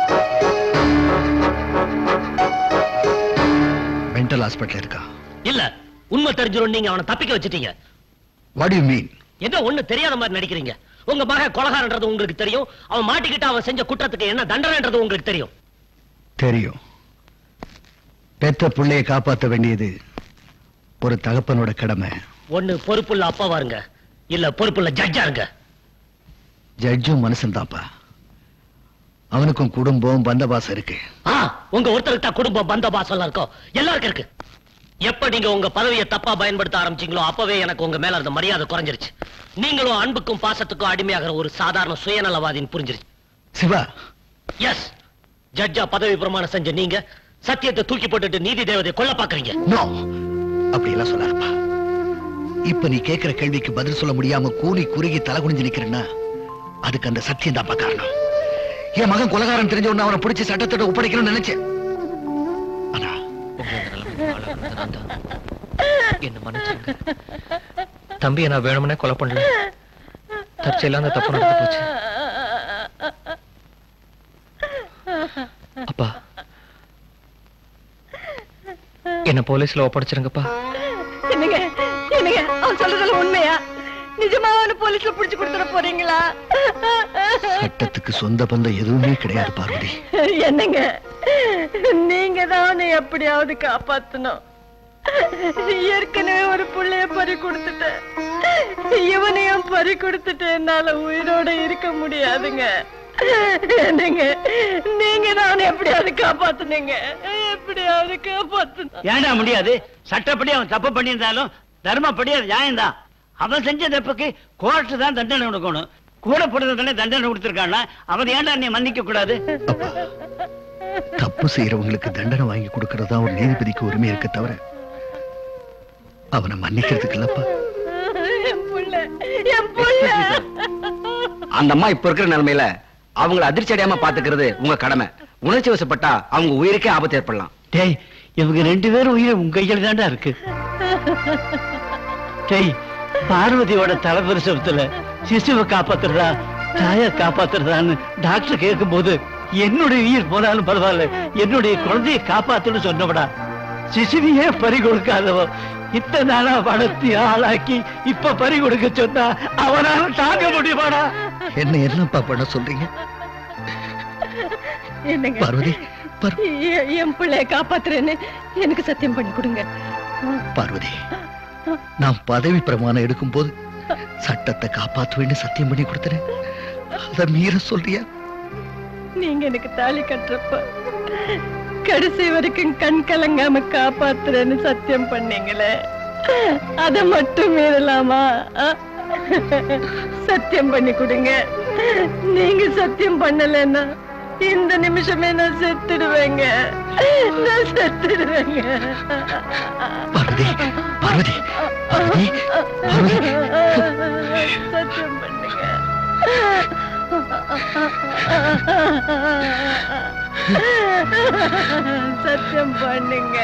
மென்டல் ஹாஸ்பிட்டல் இருக்கா இல்ல உண்மை தெரிஞ்சிரும் நீங்க அவனை தப்பிக்க வச்சிட்டீங்க வாட் யூ மீன் ஏதோ ஒண்ணு தெரியாத மாதிரி நடிக்கிறீங்க உங்க மகன் கொலகாரன்றது உங்களுக்கு தெரியும் அவன் மாட்டிக்கிட்டு அவன் செஞ்ச குற்றத்துக்கு என்ன தண்டனைன்றது உங்களுக்கு தெரியும் தெரியும் பெத்த பிள்ளையை காப்பாற்ற வேண்டியது ஒரு தகப்பனோட கடமை ஒண்ணு பொறுப்புள்ள அப்பாவா இருங்க இல்ல பொறுப்புள்ள ஜட்ஜா இருங்க ஜட்ஜும் மனுஷன் தாப்பா அவனுக்கும் குடும்பம் பந்தபாசம் இருக்கு ஆ, உங்க ஒருத்தருக்கு தான் குடும்பம் பந்த பாசம் இருக்கோ எல்லாருக்கும் இருக்கு எப்ப நீங்க உங்க பதவியை தப்பா பயன்படுத்த ஆரம்பிச்சீங்களோ அப்பவே எனக்கு உங்க மேல இருந்த மரியாதை குறைஞ்சிருச்சு நீங்களும் அன்புக்கும் பாசத்துக்கும் அடிமையாகிற ஒரு சாதாரண சுயநலவாதின்னு புரிஞ்சிருச்சு சிவா எஸ் ஜட்ஜா பதவி பிரமாணம் செஞ்ச நீங்க சத்தியத்தை தூக்கி போட்டுட்டு நீதி தேவதை கொல்ல பாக்குறீங்க நோ அப்படி எல்லாம் சொல்லாதப்பா இப்ப நீ கேக்குற கேள்விக்கு பதில் சொல்ல முடியாம கூனி குறுகி தலை குனிஞ்சு நிக்கிறேன்னா அதுக்கு அந்த சத்தியம் தான்ப்பா காரணம் என் மகன் கொலகாரன் தெரிஞ்ச உடனே அவனை பிடிச்சி சட்டத்தோட ஒப்படைக்கணும்னு நினைச்சேன் என்ன மன்னிச்சுங்க தம்பியை நான் வேணும்னே கொலை பண்ணல தற்செயலா அந்த தப்பு நடந்து போச்சு அப்பா என்ன போலீஸ்ல ஒப்படைச்சிருங்கப்பா என்னங்க என்னங்க அவன் சொல்றதுல உண்மையா நிஜமாவான போலீஸ்ல புடிச்சு கொடுத்துட போறீங்களா சட்டத்துக்கு சொந்த பந்தம் எதுவுமே கிடையாது பார்வதி என்னங்க நீங்க தான் எப்படியாவது காப்பாத்தணும் ஏற்கனவே ஒரு புள்ளைய பறி கொடுத்துட்டேன் இவனையும் பறி கொடுத்துட்டு என்னால உயிரோட இருக்க முடியாதுங்க என்னங்க நீங்க தான் எப்படியாவது காப்பாத்துனீங்க எப்படியாவது காப்பாத்தணும் ஏன்டா முடியாது சட்டப்படி அவன் தப்பு பண்ணியிருந்தாலும் தர்மப்படி அது நியாயம்தான் அவன் செஞ்ச தப்புக்கு கோர்ட்டு தான் தண்டனை கொடுக்கணும் கூட பிறந்ததானே தண்டனை கொடுத்திருக்கான்னா அவன் ஏன்டா நீ மன்னிக்க கூடாது தப்பு செய்யறவங்களுக்கு தண்டனை வாங்கி கொடுக்கறது தான் ஒரு நீதிபதிக்கு உரிமை இருக்க தவிர அவனை மன்னிக்கிறதுக்கு இல்லப்பா என் புள்ள என் புள்ள அந்த அம்மா இப்ப இருக்கிற நிலைமையில அவங்கள அதிர்ச்சி அடையாம பாத்துக்கிறது உங்க கடமை உணர்ச்சி வசப்பட்டா அவங்க உயிருக்கே ஆபத்து ஏற்படலாம் டேய் இவங்க ரெண்டு பேரும் உயிர் உங்க கையில் தான்டா இருக்கு டேய் பார்வதியோட தலைபரிசவத்துல சிசுவை காப்பாத்துறதா தாய காப்பாத்துறதான்னு டாக்டர் கேட்கும் போது என்னுடைய உயிர் போனாலும் பரவாயில்ல என்னுடைய குழந்தையை காப்பாத்துன்னு சொன்னவடா சிசுவையே பறி கொடுக்காதவ இத்தனை நாளா வளர்த்தி ஆளாக்கி இப்ப பறி கொடுக்க சொன்னா அவனால தாங்க முடியுமாடா என்ன என்னப்பா பண்ண சொல்றீங்க என்னங்க பார்வதி எ- என் பிள்ளைய காப்பாத்துறேன்னு எனக்கு சத்தியம் பண்ணி கொடுங்க பார்வதி நான் பதவி பிரமாணம் எடுக்கும் போது சட்டத்தை காப்பாத்துவேன்னு சத்தியம் பண்ணி கொடுத்தேன் அதை மீற சொல்றியா நீங்க எனக்கு தாலி கட்டுறப்ப கடைசி வரைக்கும் கண் கலங்காம காப்பாத்துறேன்னு சத்தியம் பண்ணீங்களே அத மட்டும் மீறலாமா ஆ? சத்தியம் பண்ணி கொடுங்க நீங்க சத்தியம் பண்ணலைன்னா இந்த நிமிஷமே நான் செத்துடுவேங்க நான் செத்துடுவேங்க பார்வதி பார்வதி பார்வதி பார்வதி சத்தியம் பண்ணுங்க சத்தியம் பண்ணுங்க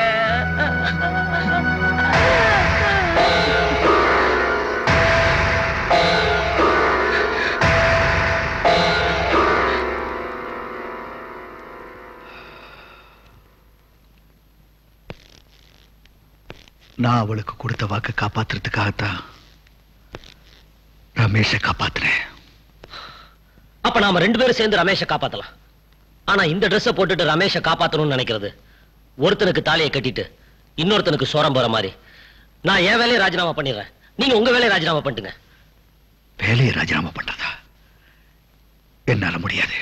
நான் அவளுக்கு கொடுத்த வாக்கு காப்பாத்துறதுக்காகத்தான் ரமேஷை காப்பாத்துறேன் அப்ப நாம ரெண்டு பேரும் சேர்ந்து ரமேஷை காப்பாத்தலாம் ஆனா இந்த ட்ரெஸ்ஸை போட்டுட்டு ரமேஷை காப்பாத்தணும்னு நினைக்கிறது ஒருத்தனுக்கு தாலியை கட்டிட்டு இன்னொருத்தனுக்கு சோரம் போற மாதிரி நான் என் வேலையை ராஜினாமா பண்ணிடுறேன் நீங்க உங்க வேலையை ராஜினாமா பண்ணிட்டுங்க வேலையை ராஜினாமா பண்றதா என்னால முடியாது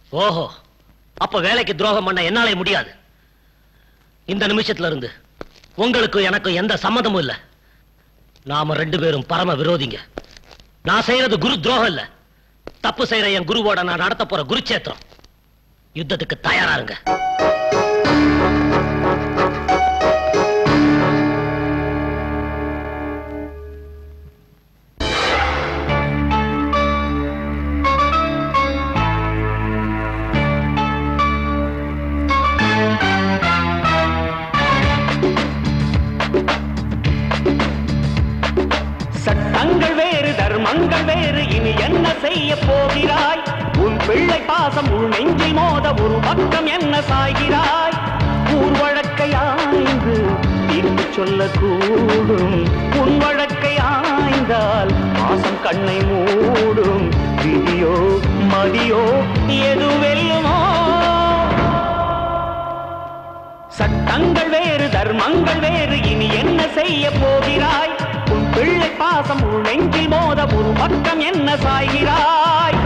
ஓஹோ அப்ப வேலைக்கு துரோகம் பண்ண என்னாலே முடியாது இந்த நிமிஷத்துல இருந்து உங்களுக்கும் எனக்கும் எந்த சம்மதமும் இல்ல நாம ரெண்டு பேரும் பரம விரோதிங்க நான் செய்யறது குரு துரோகம் இல்ல தப்பு செய்யற என் குருவோட நான் நடத்த போற குருச்சேத்திரம் யுத்தத்துக்கு தயாராருங்க சட்டங்கள் வேறு தர்மங்கள் வேறு இனி என்ன செய்ய போகிறாய் உன் பிள்ளை பாசம் உள் நெஞ்சில் மோத ஒரு பக்கம் என்ன சாய்கிறாய் ஊர் வழக்கை ஆய்ந்து தீர்ப்பு சொல்லக்கூடும் உன் வழக்கை ஆய்ந்தால் பாசம் கண்ணை மூடும் விதியோ மதியோ எது வெல்லுமோ சட்டங்கள் வேறு தர்மங்கள் வேறு இனி என்ன செய்ய போகிறாய் உன் பிள்ளை பாசம் உன் நெஞ்சில் மோத ஒரு பக்கம் என்ன சாய்கிறாய்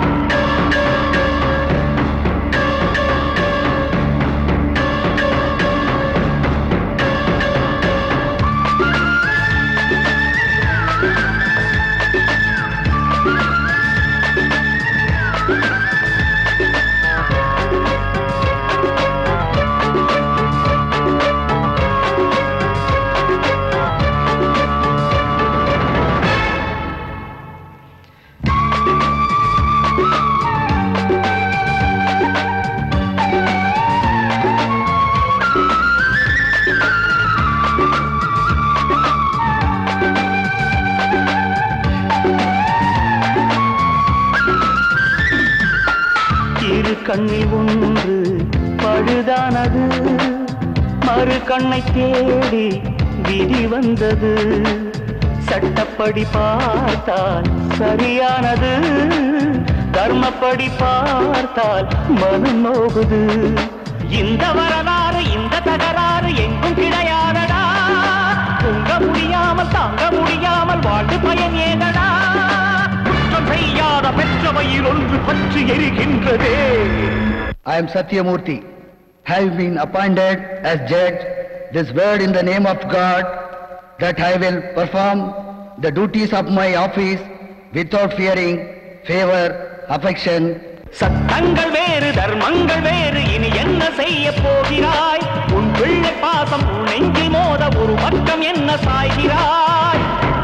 இரு கண்ணில் ஒன்று பழுதானது மறு கண்ணை தேடி விதி வந்தது சட்டப்படி பார்த்தால் சரியானது தர்மப்படி பார்த்தால் மனம் நோகுது இந்த வரலாறு இந்த தகராறு எங்கும் கிடையாதடா தூங்க முடியாமல் தாங்க முடியாமல் வாழ்ந்து பயன் ஏதடா குற்றம் செய்யாத பெற்றவையில் ஒன்று பற்றி எரிகின்றதே I am Satyamurthy, have been appointed as judge this word in the name of God that I will perform the duties of my office without fearing favor, affection. சட்டங்கள் வேறு தர்மங்கள் வேறு இனி என்ன செய்ய போகிறாய் உன் பிள்ளை பாசம் உன் நெஞ்சில் மோத ஒரு பக்கம் என்ன சாய்கிறாய்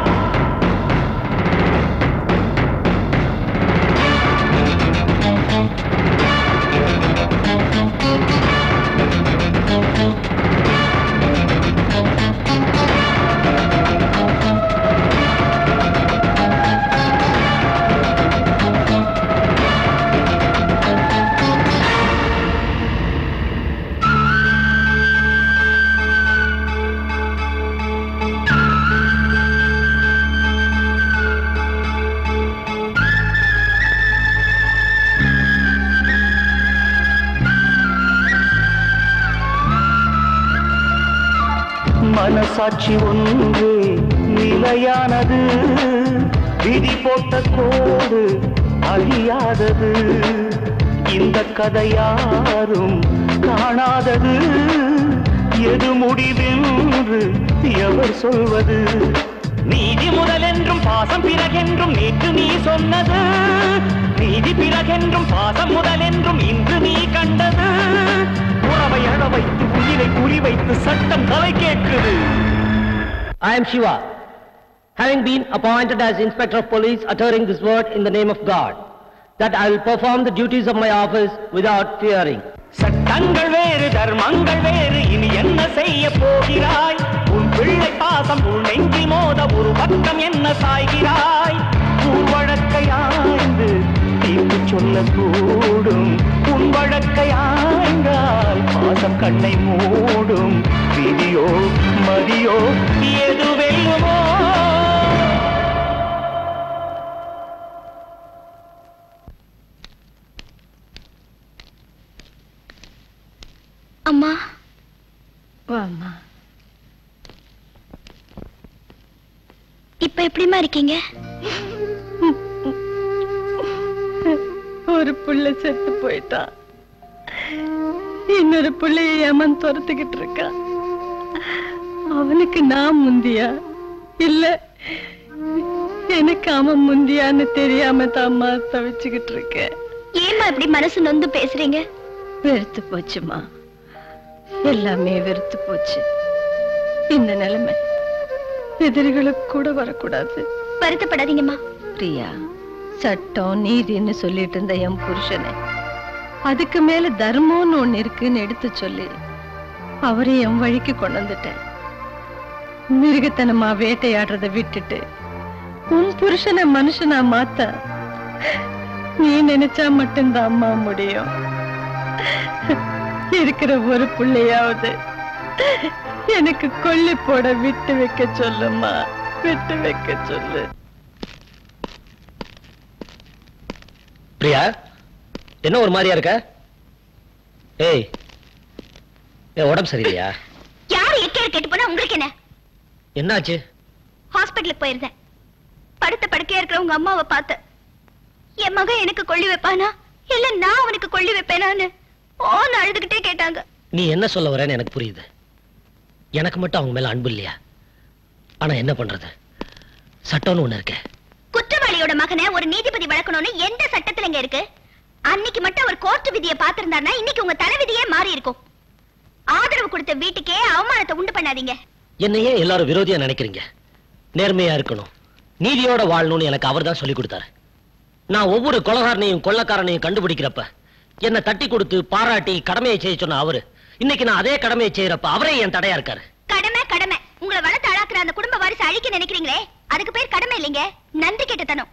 மனசாட்சி ஒன்று நிலையானது விதி போட்ட கோடு அழியாதது இந்த கதை யாரும் காணாதது எது முடிவென்று எவர் சொல்வது நீதி முதலென்றும் பாசம் பிறகென்றும் நேற்று நீ சொன்னது நீதி பிறகென்றும் பாசம் முதலென்றும் இன்று நீ கண்டது உறவை அழ வைத்து உயிரை குறிவைத்து சட்டம் தலை கேட்குது I am Shiva, having been appointed as Inspector of Police uttering this word in the name of God, that I will perform the duties of my office without fearing. சட்டங்கள் வேறு தர்மங்கள் வேறு இனி என்ன செய்ய போகிறாய் உன் பிள்ளை பாசம் உன் நெஞ்சில் மோத ஒரு பக்கம் என்ன சாய்கிறாய் ஊர் வழக்கை ஆய்ந்து தீர்ப்பு சொல்லக்கூடும் உன் வழக்கை ஆய்ந்தால் பாசம் கண்ணை மூடும் விதியோ மதியோ எது வெல்லுமோ அம்மா அம்மா இப்ப எப்படிம்மா இருக்கீங்க ஒரு புள்ள செத்து போயிட்டா இன்னொரு புள்ளைய ஏமன் துரத்துக்கிட்டு இருக்கா அவனுக்கு நான் முந்தியா இல்ல எனக்கு அவன் முந்தியான்னு தெரியாம தாம்மா தவிச்சுக்கிட்டு இருக்கேன் ஏம்மா இப்படி மனசு நொந்து பேசுறீங்க வெறுத்து போச்சுமா எல்லாமே வெறுத்து போச்சு இந்த நிலைமை எதிரிகளுக்கு கூட வரக்கூடாது வருத்தப்படாதீங்கம்மா பிரியா சட்டம் நீதின்னு சொல்லிட்டு இருந்த என் புருஷனை அதுக்கு மேல தர்மம்னு ஒண்ணு இருக்குன்னு எடுத்து சொல்லி அவரை என் வழிக்கு கொண்டு வந்துட்டேன் மிருகத்தனமா வேட்டையாடுறத விட்டுட்டு உன் புருஷனை மனுஷனா மாத்த நீ நினைச்சா மட்டும்தான் அம்மா முடியும் இருக்கிற ஒரு புள்ளையாவது எனக்கு கொல்லி போட விட்டு வைக்க சொல்லுமா விட்டு வைக்க சொல்லு பிரியா என்ன ஒரு மாதிரியா இருக்க ஏய் ஏன் உடம்பு சரியில்லையா யாரு எக்கேடு கேட்டு போனா உங்களுக்கு என்ன என்னாச்சு ஹாஸ்பிட்டலுக்கு போயிருந்தேன் படுத்த படுக்கையா இருக்கிற உங்க அம்மாவை பார்த்தேன் என் மகன் எனக்கு கொள்ளி வைப்பானா இல்ல நான் அவனுக்கு கொள்ளி வைப்பேனான்னு ஓன்னு அழுதுகிட்டே கேட்டாங்க நீ என்ன சொல்ல வரேன்னு எனக்கு புரியுது எனக்கு மட்டும் அவங்க மேல அன்பு இல்லையா ஆனா என்ன பண்றது சட்டம்னு ஒண்ணு இருக்கு குற்றவாளியோட மகனை ஒரு நீதிபதி வளர்க்கணும்னு எந்த சட்டத்துல இங்க இருக்கு அன்னைக்கு மட்டும் அவர் கோர்ட் விதியை பார்த்திருந்தாருன்னா இன்னைக்கு உங்க தலைவிதியே மாறி இருக்கும் ஆதரவு கொடுத்த வீட்டுக்கே அவமானத்தை உண்டு பண்ணாதீங்க என்னையே எல்லாரும் விரோதியா நினைக்கிறீங்க நேர்மையா இருக்கணும் நீதியோட வாழணும்னு எனக்கு அவர் தான் சொல்லி கொடுத்தாரு நான் ஒவ்வொரு கொலகாரனையும் கொள்ளக்காரனையும் கண்டுபிடிக்கிறப்ப என்னை தட்டி கொடுத்து பாராட்டி கடமையை செய்ய சொன்ன அவரு இன்னைக்கு நான் அதே கடமையை செய்யறப்ப அவரே என் தடையா இருக்காரு கடமை கடமை உங்களை வளர்த்து அழாக்குற அந்த குடும்ப வாரிசு அழிக்க நினைக்கிறீங்களே அதுக்கு பேர் கடமை இல்லைங்க நன்றி கெட்டத்தனம்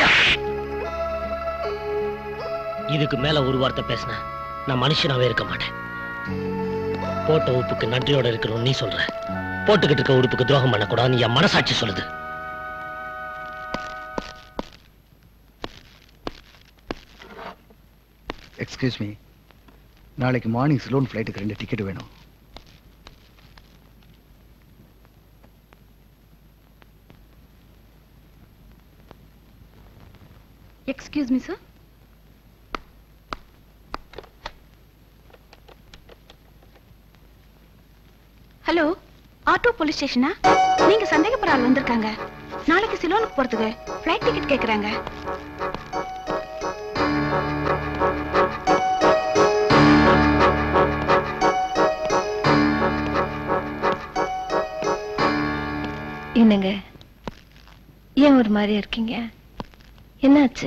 இதுக்கு மேல ஒரு வார்த்தை பேசின நான் மனுஷனாவே இருக்க மாட்டேன் போட்ட உப்புக்கு நன்றியோட இருக்கணும் நீ சொல்ற போட்டுக்கிட்டு இருக்க உடுப்புக்கு துரோகம் பண்ணக்கூடாதுன்னு என் மனசாட்சி சொல்லுது எக்ஸ்கியூஸ் மீ நாளைக்கு மார்னிங் சிலோன் ஃப்ளைட்டுக்கு ரெண்டு டிக்கெட் வேணும் excuse me sir hello auto police ஸ்டேஷனா நீங்க சந்தேகப்படுற ஆள் வந்திருக்காங்க நாளைக்கு சிலோனுக்கு போறதுக்கு ஃப்ளைட் டிக்கெட் கேக்குறாங்க என்னங்க ஏன் ஒரு மாதிரியா இருக்கீங்க என்னாச்சு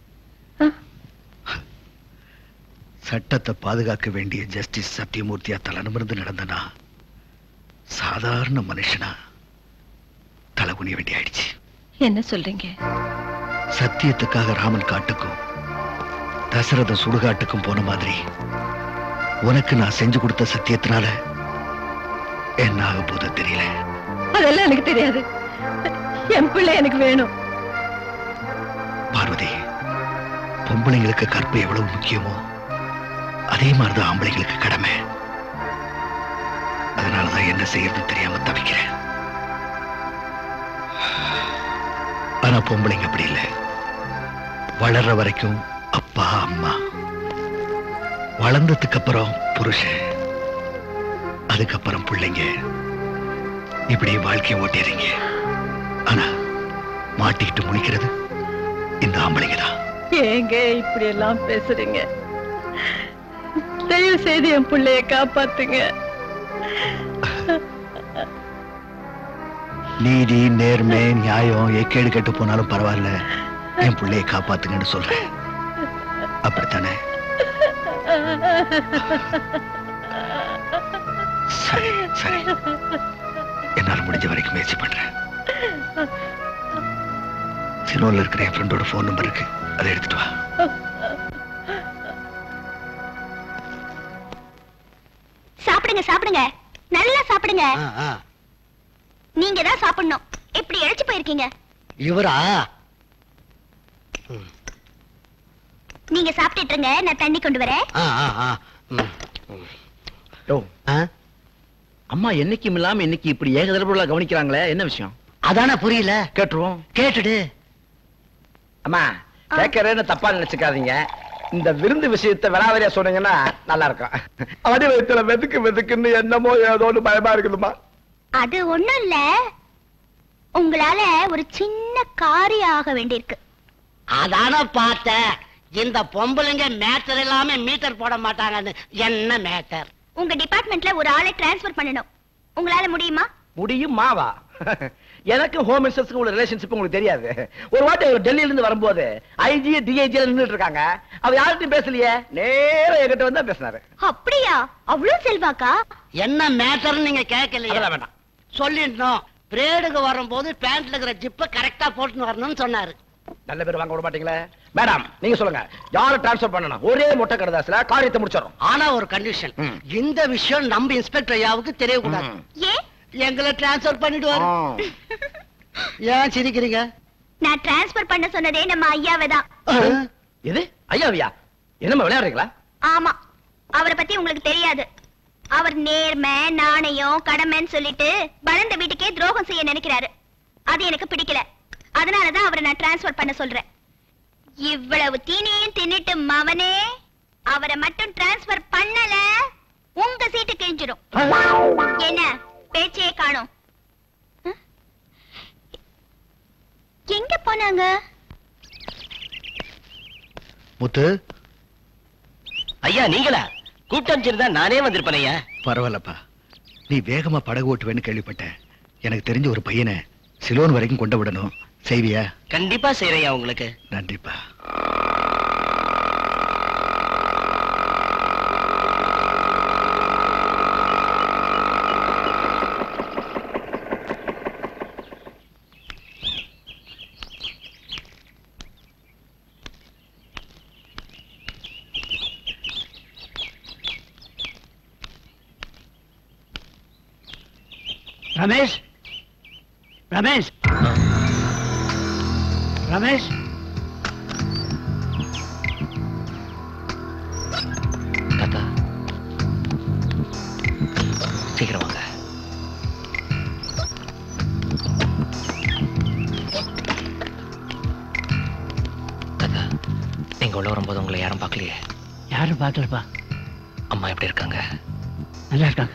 சட்டத்தை பாதுகாக்க வேண்டிய ஜஸ்டிஸ் சத்தியமூர்த்தியா தலைநிமிர்ந்து நடந்தனா சாதாரண மனுஷனா தலை குனிய வேண்டி ஆயிடுச்சு என்ன சொல்றீங்க சத்தியத்துக்காக ராமன் காட்டுக்கும் தசரத சுடுகாட்டுக்கும் போன மாதிரி உனக்கு நான் செஞ்சு கொடுத்த சத்தியத்தினால என்ன ஆக போதோ தெரியல அதெல்லாம் எனக்கு தெரியாது என் பிள்ளை எனக்கு வேணும் பார்வதி பொம்பளைங்களுக்கு கற்பு எவ்வளவு முக்கியமோ அதே மாதிரிதான் ஆம்பளைங்களுக்கு கடமை அதனாலதான் என்ன செய்யறதுன்னு தெரியாம தவிக்கிறேன் ஆனா பொம்பளைங்க அப்படி இல்லை வளர்ற வரைக்கும் அப்பா அம்மா வளர்ந்ததுக்கு அப்புறம் புருஷன் அதுக்கப்புறம் பிள்ளைங்க இப்படி வாழ்க்கையை ஓட்டிடுறீங்க ஆனா மாட்டிக்கிட்டு முழிக்கிறது இந்த ஆம்பளைங்க தான் ஏங்க இப்படி எல்லாம் பேசுறீங்க தயவு செய்து என் பிள்ளைய காப்பாத்துங்க நீதி நேர்மை நியாயம் எக்கேடு கெட்டு போனாலும் பரவாயில்ல என் பிள்ளையை காப்பாத்துங்கன்னு சொல்றேன் அப்படித்தானே சரி சரி என்னால முடிஞ்ச வரைக்கும் முயற்சி பண்றேன் சிலோன்ல இருக்கிற என் ஃப்ரெண்டோட ஃபோன் நம்பர் இருக்கு அதை எடுத்துட்டு வா சாப்பிடுங்க சாப்பிடுங்க நல்லா சாப்பிடுங்க நீங்க தான் சாப்பிடணும் இப்படி இழைச்சு போயிருக்கீங்க இவரா நீங்க சாப்பிட்டுட்டு இருங்க நான் தண்ணி கொண்டு வரேன் யோ, அம்மா என்னைக்கும் இல்லாம இன்னைக்கு இப்படி ஏகதரப்புல கவனிக்கிறாங்களே என்ன விஷயம் அதானே புரியல கேட்டுருவோம் கேட்டுடு அம்மா கேட்கறேன்னு தப்பா நினைச்சுக்காதீங்க இந்த விருந்து விஷயத்தை விளாவரியா சொன்னீங்கன்னா நல்லா இருக்கும் அடி வயிற்றுல வெதுக்கு வெதுக்குன்னு என்னமோ ஏதோன்னு பயமா இருக்குதுமா அது ஒண்ணும் இல்ல உங்களால ஒரு சின்ன காரியம் ஆக வேண்டியிருக்கு அதான பார்த்தேன் இந்த பொம்பளைங்க மேட்டர் இல்லாம மீட்டர் போட மாட்டாங்கன்னு என்ன மேட்டர் உங்க டிபார்ட்மெண்ட்ல ஒரு ஆளை டிரான்ஸ்ஃபர் பண்ணணும் உங்களால முடியுமா முடியும் மாவா எனக்கு ஹோம் மினிஸ்டர்ஸ்க்கு உள்ள ரிலேஷன்ஷிப் உங்களுக்கு தெரியாது ஒரு வாட்டி அவர் டெல்லியில இருந்து வரும்போது ஐஜி டிஐஜி நின்னுட்டு இருக்காங்க அவர் யார்கிட்டயும் பேசலையே நேரா என்கிட்ட வந்து பேசினாரு அப்படியா அவ்வளவு செல்வாக்கா என்ன மேட்டர்னு நீங்க கேட்கலையே அதெல்லாம் வேண்டாம் சொல்லிட்டோம் பிரேடுக்கு வரும்போது பேண்ட்ல இருக்கிற ஜிப்ப கரெக்டா போட்டுன்னு வரணும்னு சொன்னாரு நல்ல பேர் வாங்க விட மாட்டீங்களே மேடம் நீங்க சொல்லுங்க யாரை டிரான்ஸ்ஃபர் பண்ணணும் ஒரே மொட்டை கடைதாசில காரியத்தை முடிச்சிடறோம் ஆனா ஒரு கண்டிஷன் இந்த விஷயம் நம்ம இன்ஸ்பெக்டர் ஐயாவுக்கு தெரியக்கூடாது ஏன் எங்களை டிரான்ஸ்ஃபர் பண்ணிடுவாரு ஏன் சிரிக்கிறீங்க நான் டிரான்ஸ்ஃபர் பண்ண சொன்னதே நம்ம ஐயாவை தான் எது ஐயாவியா என்னம்மா விளையாடுறீங்களா ஆமா அவரை பத்தி உங்களுக்கு தெரியாது அவர் நேர்மை நாணயம் கடமைன்னு சொல்லிட்டு வளர்ந்த வீட்டுக்கே துரோகம் செய்ய நினைக்கிறாரு அது எனக்கு பிடிக்கல அதனாலதான் அவரை நான் டிரான்ஸ்ஃபர் பண்ண சொல்றேன் இவ்வளவு தீனியும் தின்னுட்டு மவனே அவரை மட்டும் டிரான்ஸ்ஃபர் பண்ணல உங்க சீட்டு கிழிஞ்சிடும் என்ன பேச்சே காணோம் அஹ்? எங்க போனாங்க முத்து ஐயா நீங்களா கூப்பிட்டு அனுப்பிச்சிருந்தா நானே வந்திருப்பேன் ஐயா பரவாயில்லப்பா நீ வேகமா படகு ஓட்டுவேன்னு கேள்விப்பட்டேன் எனக்கு தெரிஞ்ச ஒரு பையனை சிலோன் வரைக்கும் கொண்டு விடணும் செய்வியா கண்டிப்பா செய்யறையா உங்களுக்கு நன்றிப்பா ரமேஷ் ரமேஷ் ரமேஷ் தாத்தா சீக்கிரம் வாங்க தாத்தா நீங்க உள்ள வரும்போது உங்களை யாரும் பார்க்கலையே யாரும் பார்க்கலப்பா அம்மா எப்படி இருக்காங்க நல்லா இருக்காங்க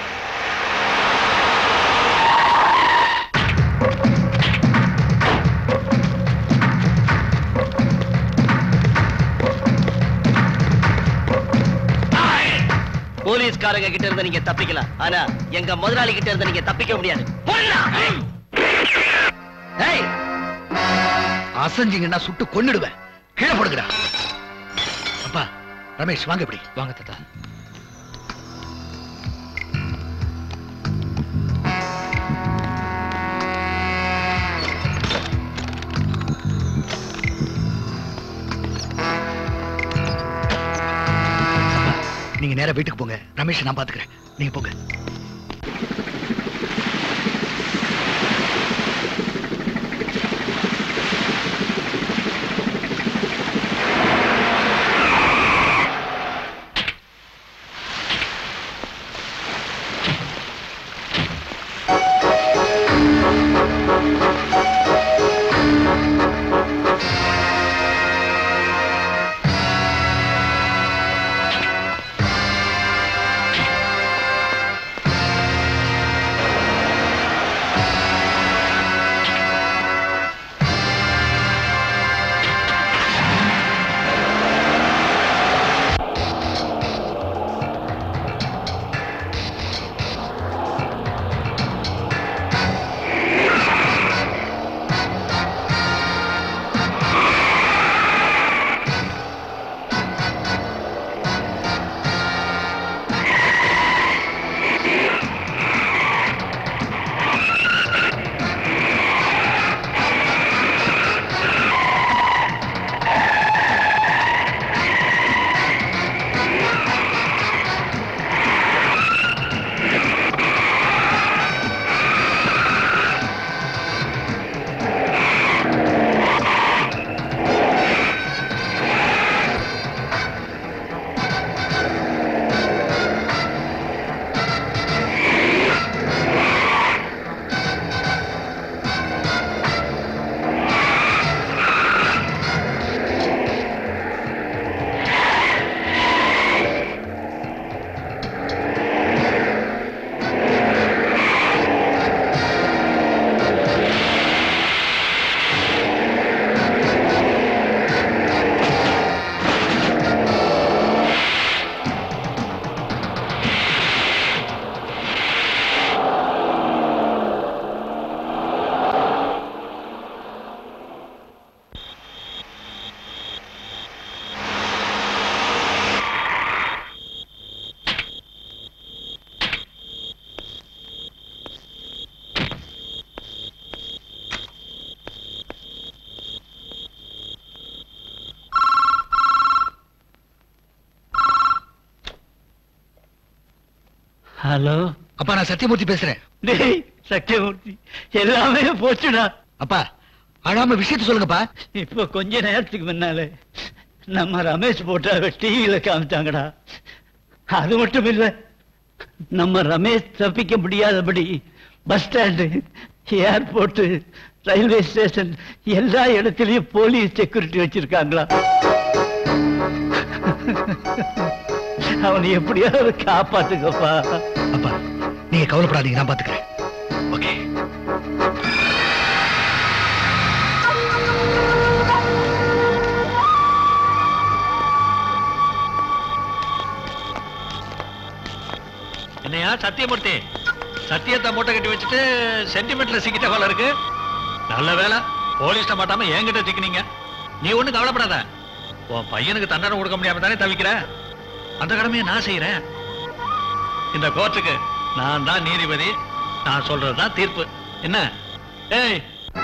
போலீஸ்காரங்க கிட்ட இருந்து நீங்க தப்பிக்கலாம் ஆனா எங்க முதலாளி கிட்ட இருந்து நீங்க தப்பிக்க முடியாது போடா. ஏய் அசஞ்சிங்கன்னா சுட்டு கொன்னுடுவேன் கீழே போடுங்கடா அப்பா ரமேஷ் வாங்க இப்படி வாங்க தாத்தா நீங்க நேரா வீட்டுக்கு போங்க ரமேஷ் நான் பாத்துக்கிறேன் நீங்க போங்க ஹலோ அப்பா நான் சத்தியமூர்த்தி பேசுறேன் டேய் சத்தியமூர்த்தி எல்லாமே போச்சுடா அப்பா அழாம விஷயத்த சொல்லுங்கப்பா இப்போ கொஞ்ச நேரத்துக்கு முன்னால நம்ம ரமேஷ் போட்டாவை டிவியில காமிச்சாங்கடா அது மட்டும் இல்ல நம்ம ரமேஷ் தப்பிக்க முடியாதபடி bus stand airport railway station எல்லா இடத்துலயும் போலீஸ் செக்யூரிட்டி வச்சிருக்காங்களா அவனை எப்படியாவது காப்பாத்துக்கப்பா அப்பா நீங்க கவலைப்படாதீங்க நான் பாத்துக்கிறேன் ஓகே என்னையா சத்தியமூர்த்தி சத்தியத்தை மூட்டை கட்டி வச்சுட்டு சென்டிமெண்ட்ல சிக்கிட்ட போல இருக்கு நல்ல வேலை போலீஸ்ட மாட்டாம என்கிட்ட சிக்கினீங்க நீ ஒண்ணும் கவலைப்படாத உன் பையனுக்கு தண்டனை கொடுக்க முடியாம தானே தவிக்கிற அந்த கடமையை நான் செய்யறேன் இந்த கோர்ட்டுக்கு நான் தான் நீதிபதி நான் சொல்றதுதான் தீர்ப்பு என்ன ஏய்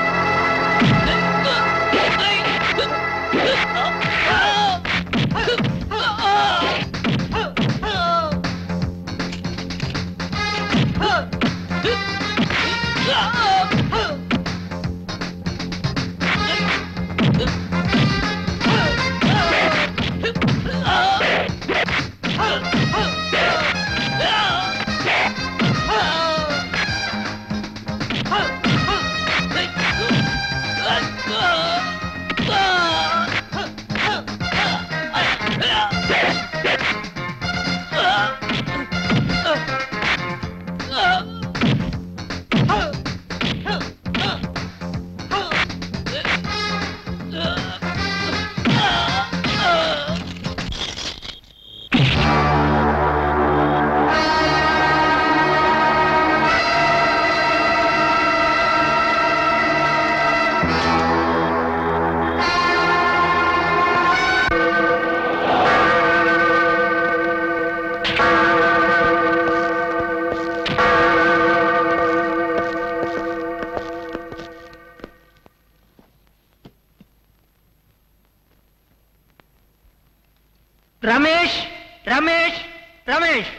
ரமேஷ் ரமேஷ் ரமேஷ்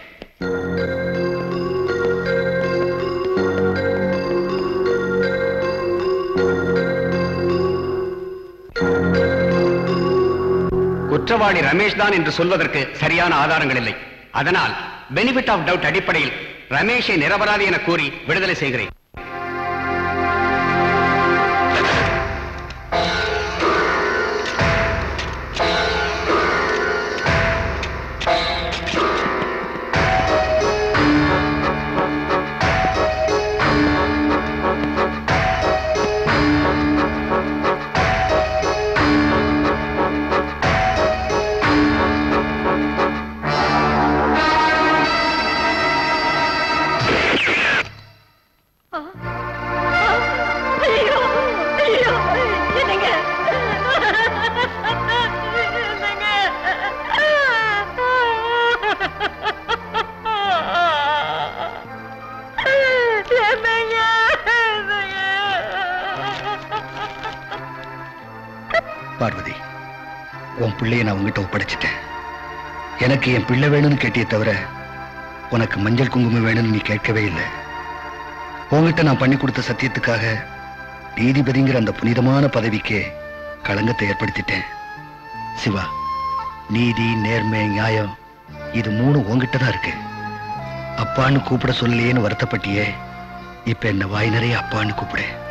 குற்றவாளி ரமேஷ் தான் என்று சொல்வதற்கு சரியான ஆதாரங்கள் இல்லை அதனால் பெனிஃபிட் ஆஃப் டவுட் அடிப்படையில் ரமேஷை நிரபராதி என கூறி விடுதலை செய்கிறேன் ஐயோ ஐயோ என்னங்க பார்வதி உன் பிள்ளைய நான் உங்ககிட்ட ஒப்படைச்சிட்டேன் எனக்கு என் பிள்ளை வேணும்னு கேட்டியே தவிர உனக்கு மஞ்சள் குங்குமம் வேணும்னு நீ கேட்கவே இல்லை உன்கிட்ட நான் பண்ணி கொடுத்த சத்தியத்துக்காக நீதிபதிங்கிற அந்த புனிதமான பதவிக்கு களங்கத்தை ஏற்படுத்திட்டேன் சிவா நீதி நேர்மை நியாயம் இது மூணு உன்கிட்ட தான் இருக்கு அப்பான்னு கூப்பிட சொல்லலையேன்னு வருத்தப்பட்டியே இப்ப என்ன வாய் நிறைய அப்பான்னு கூப்பிடு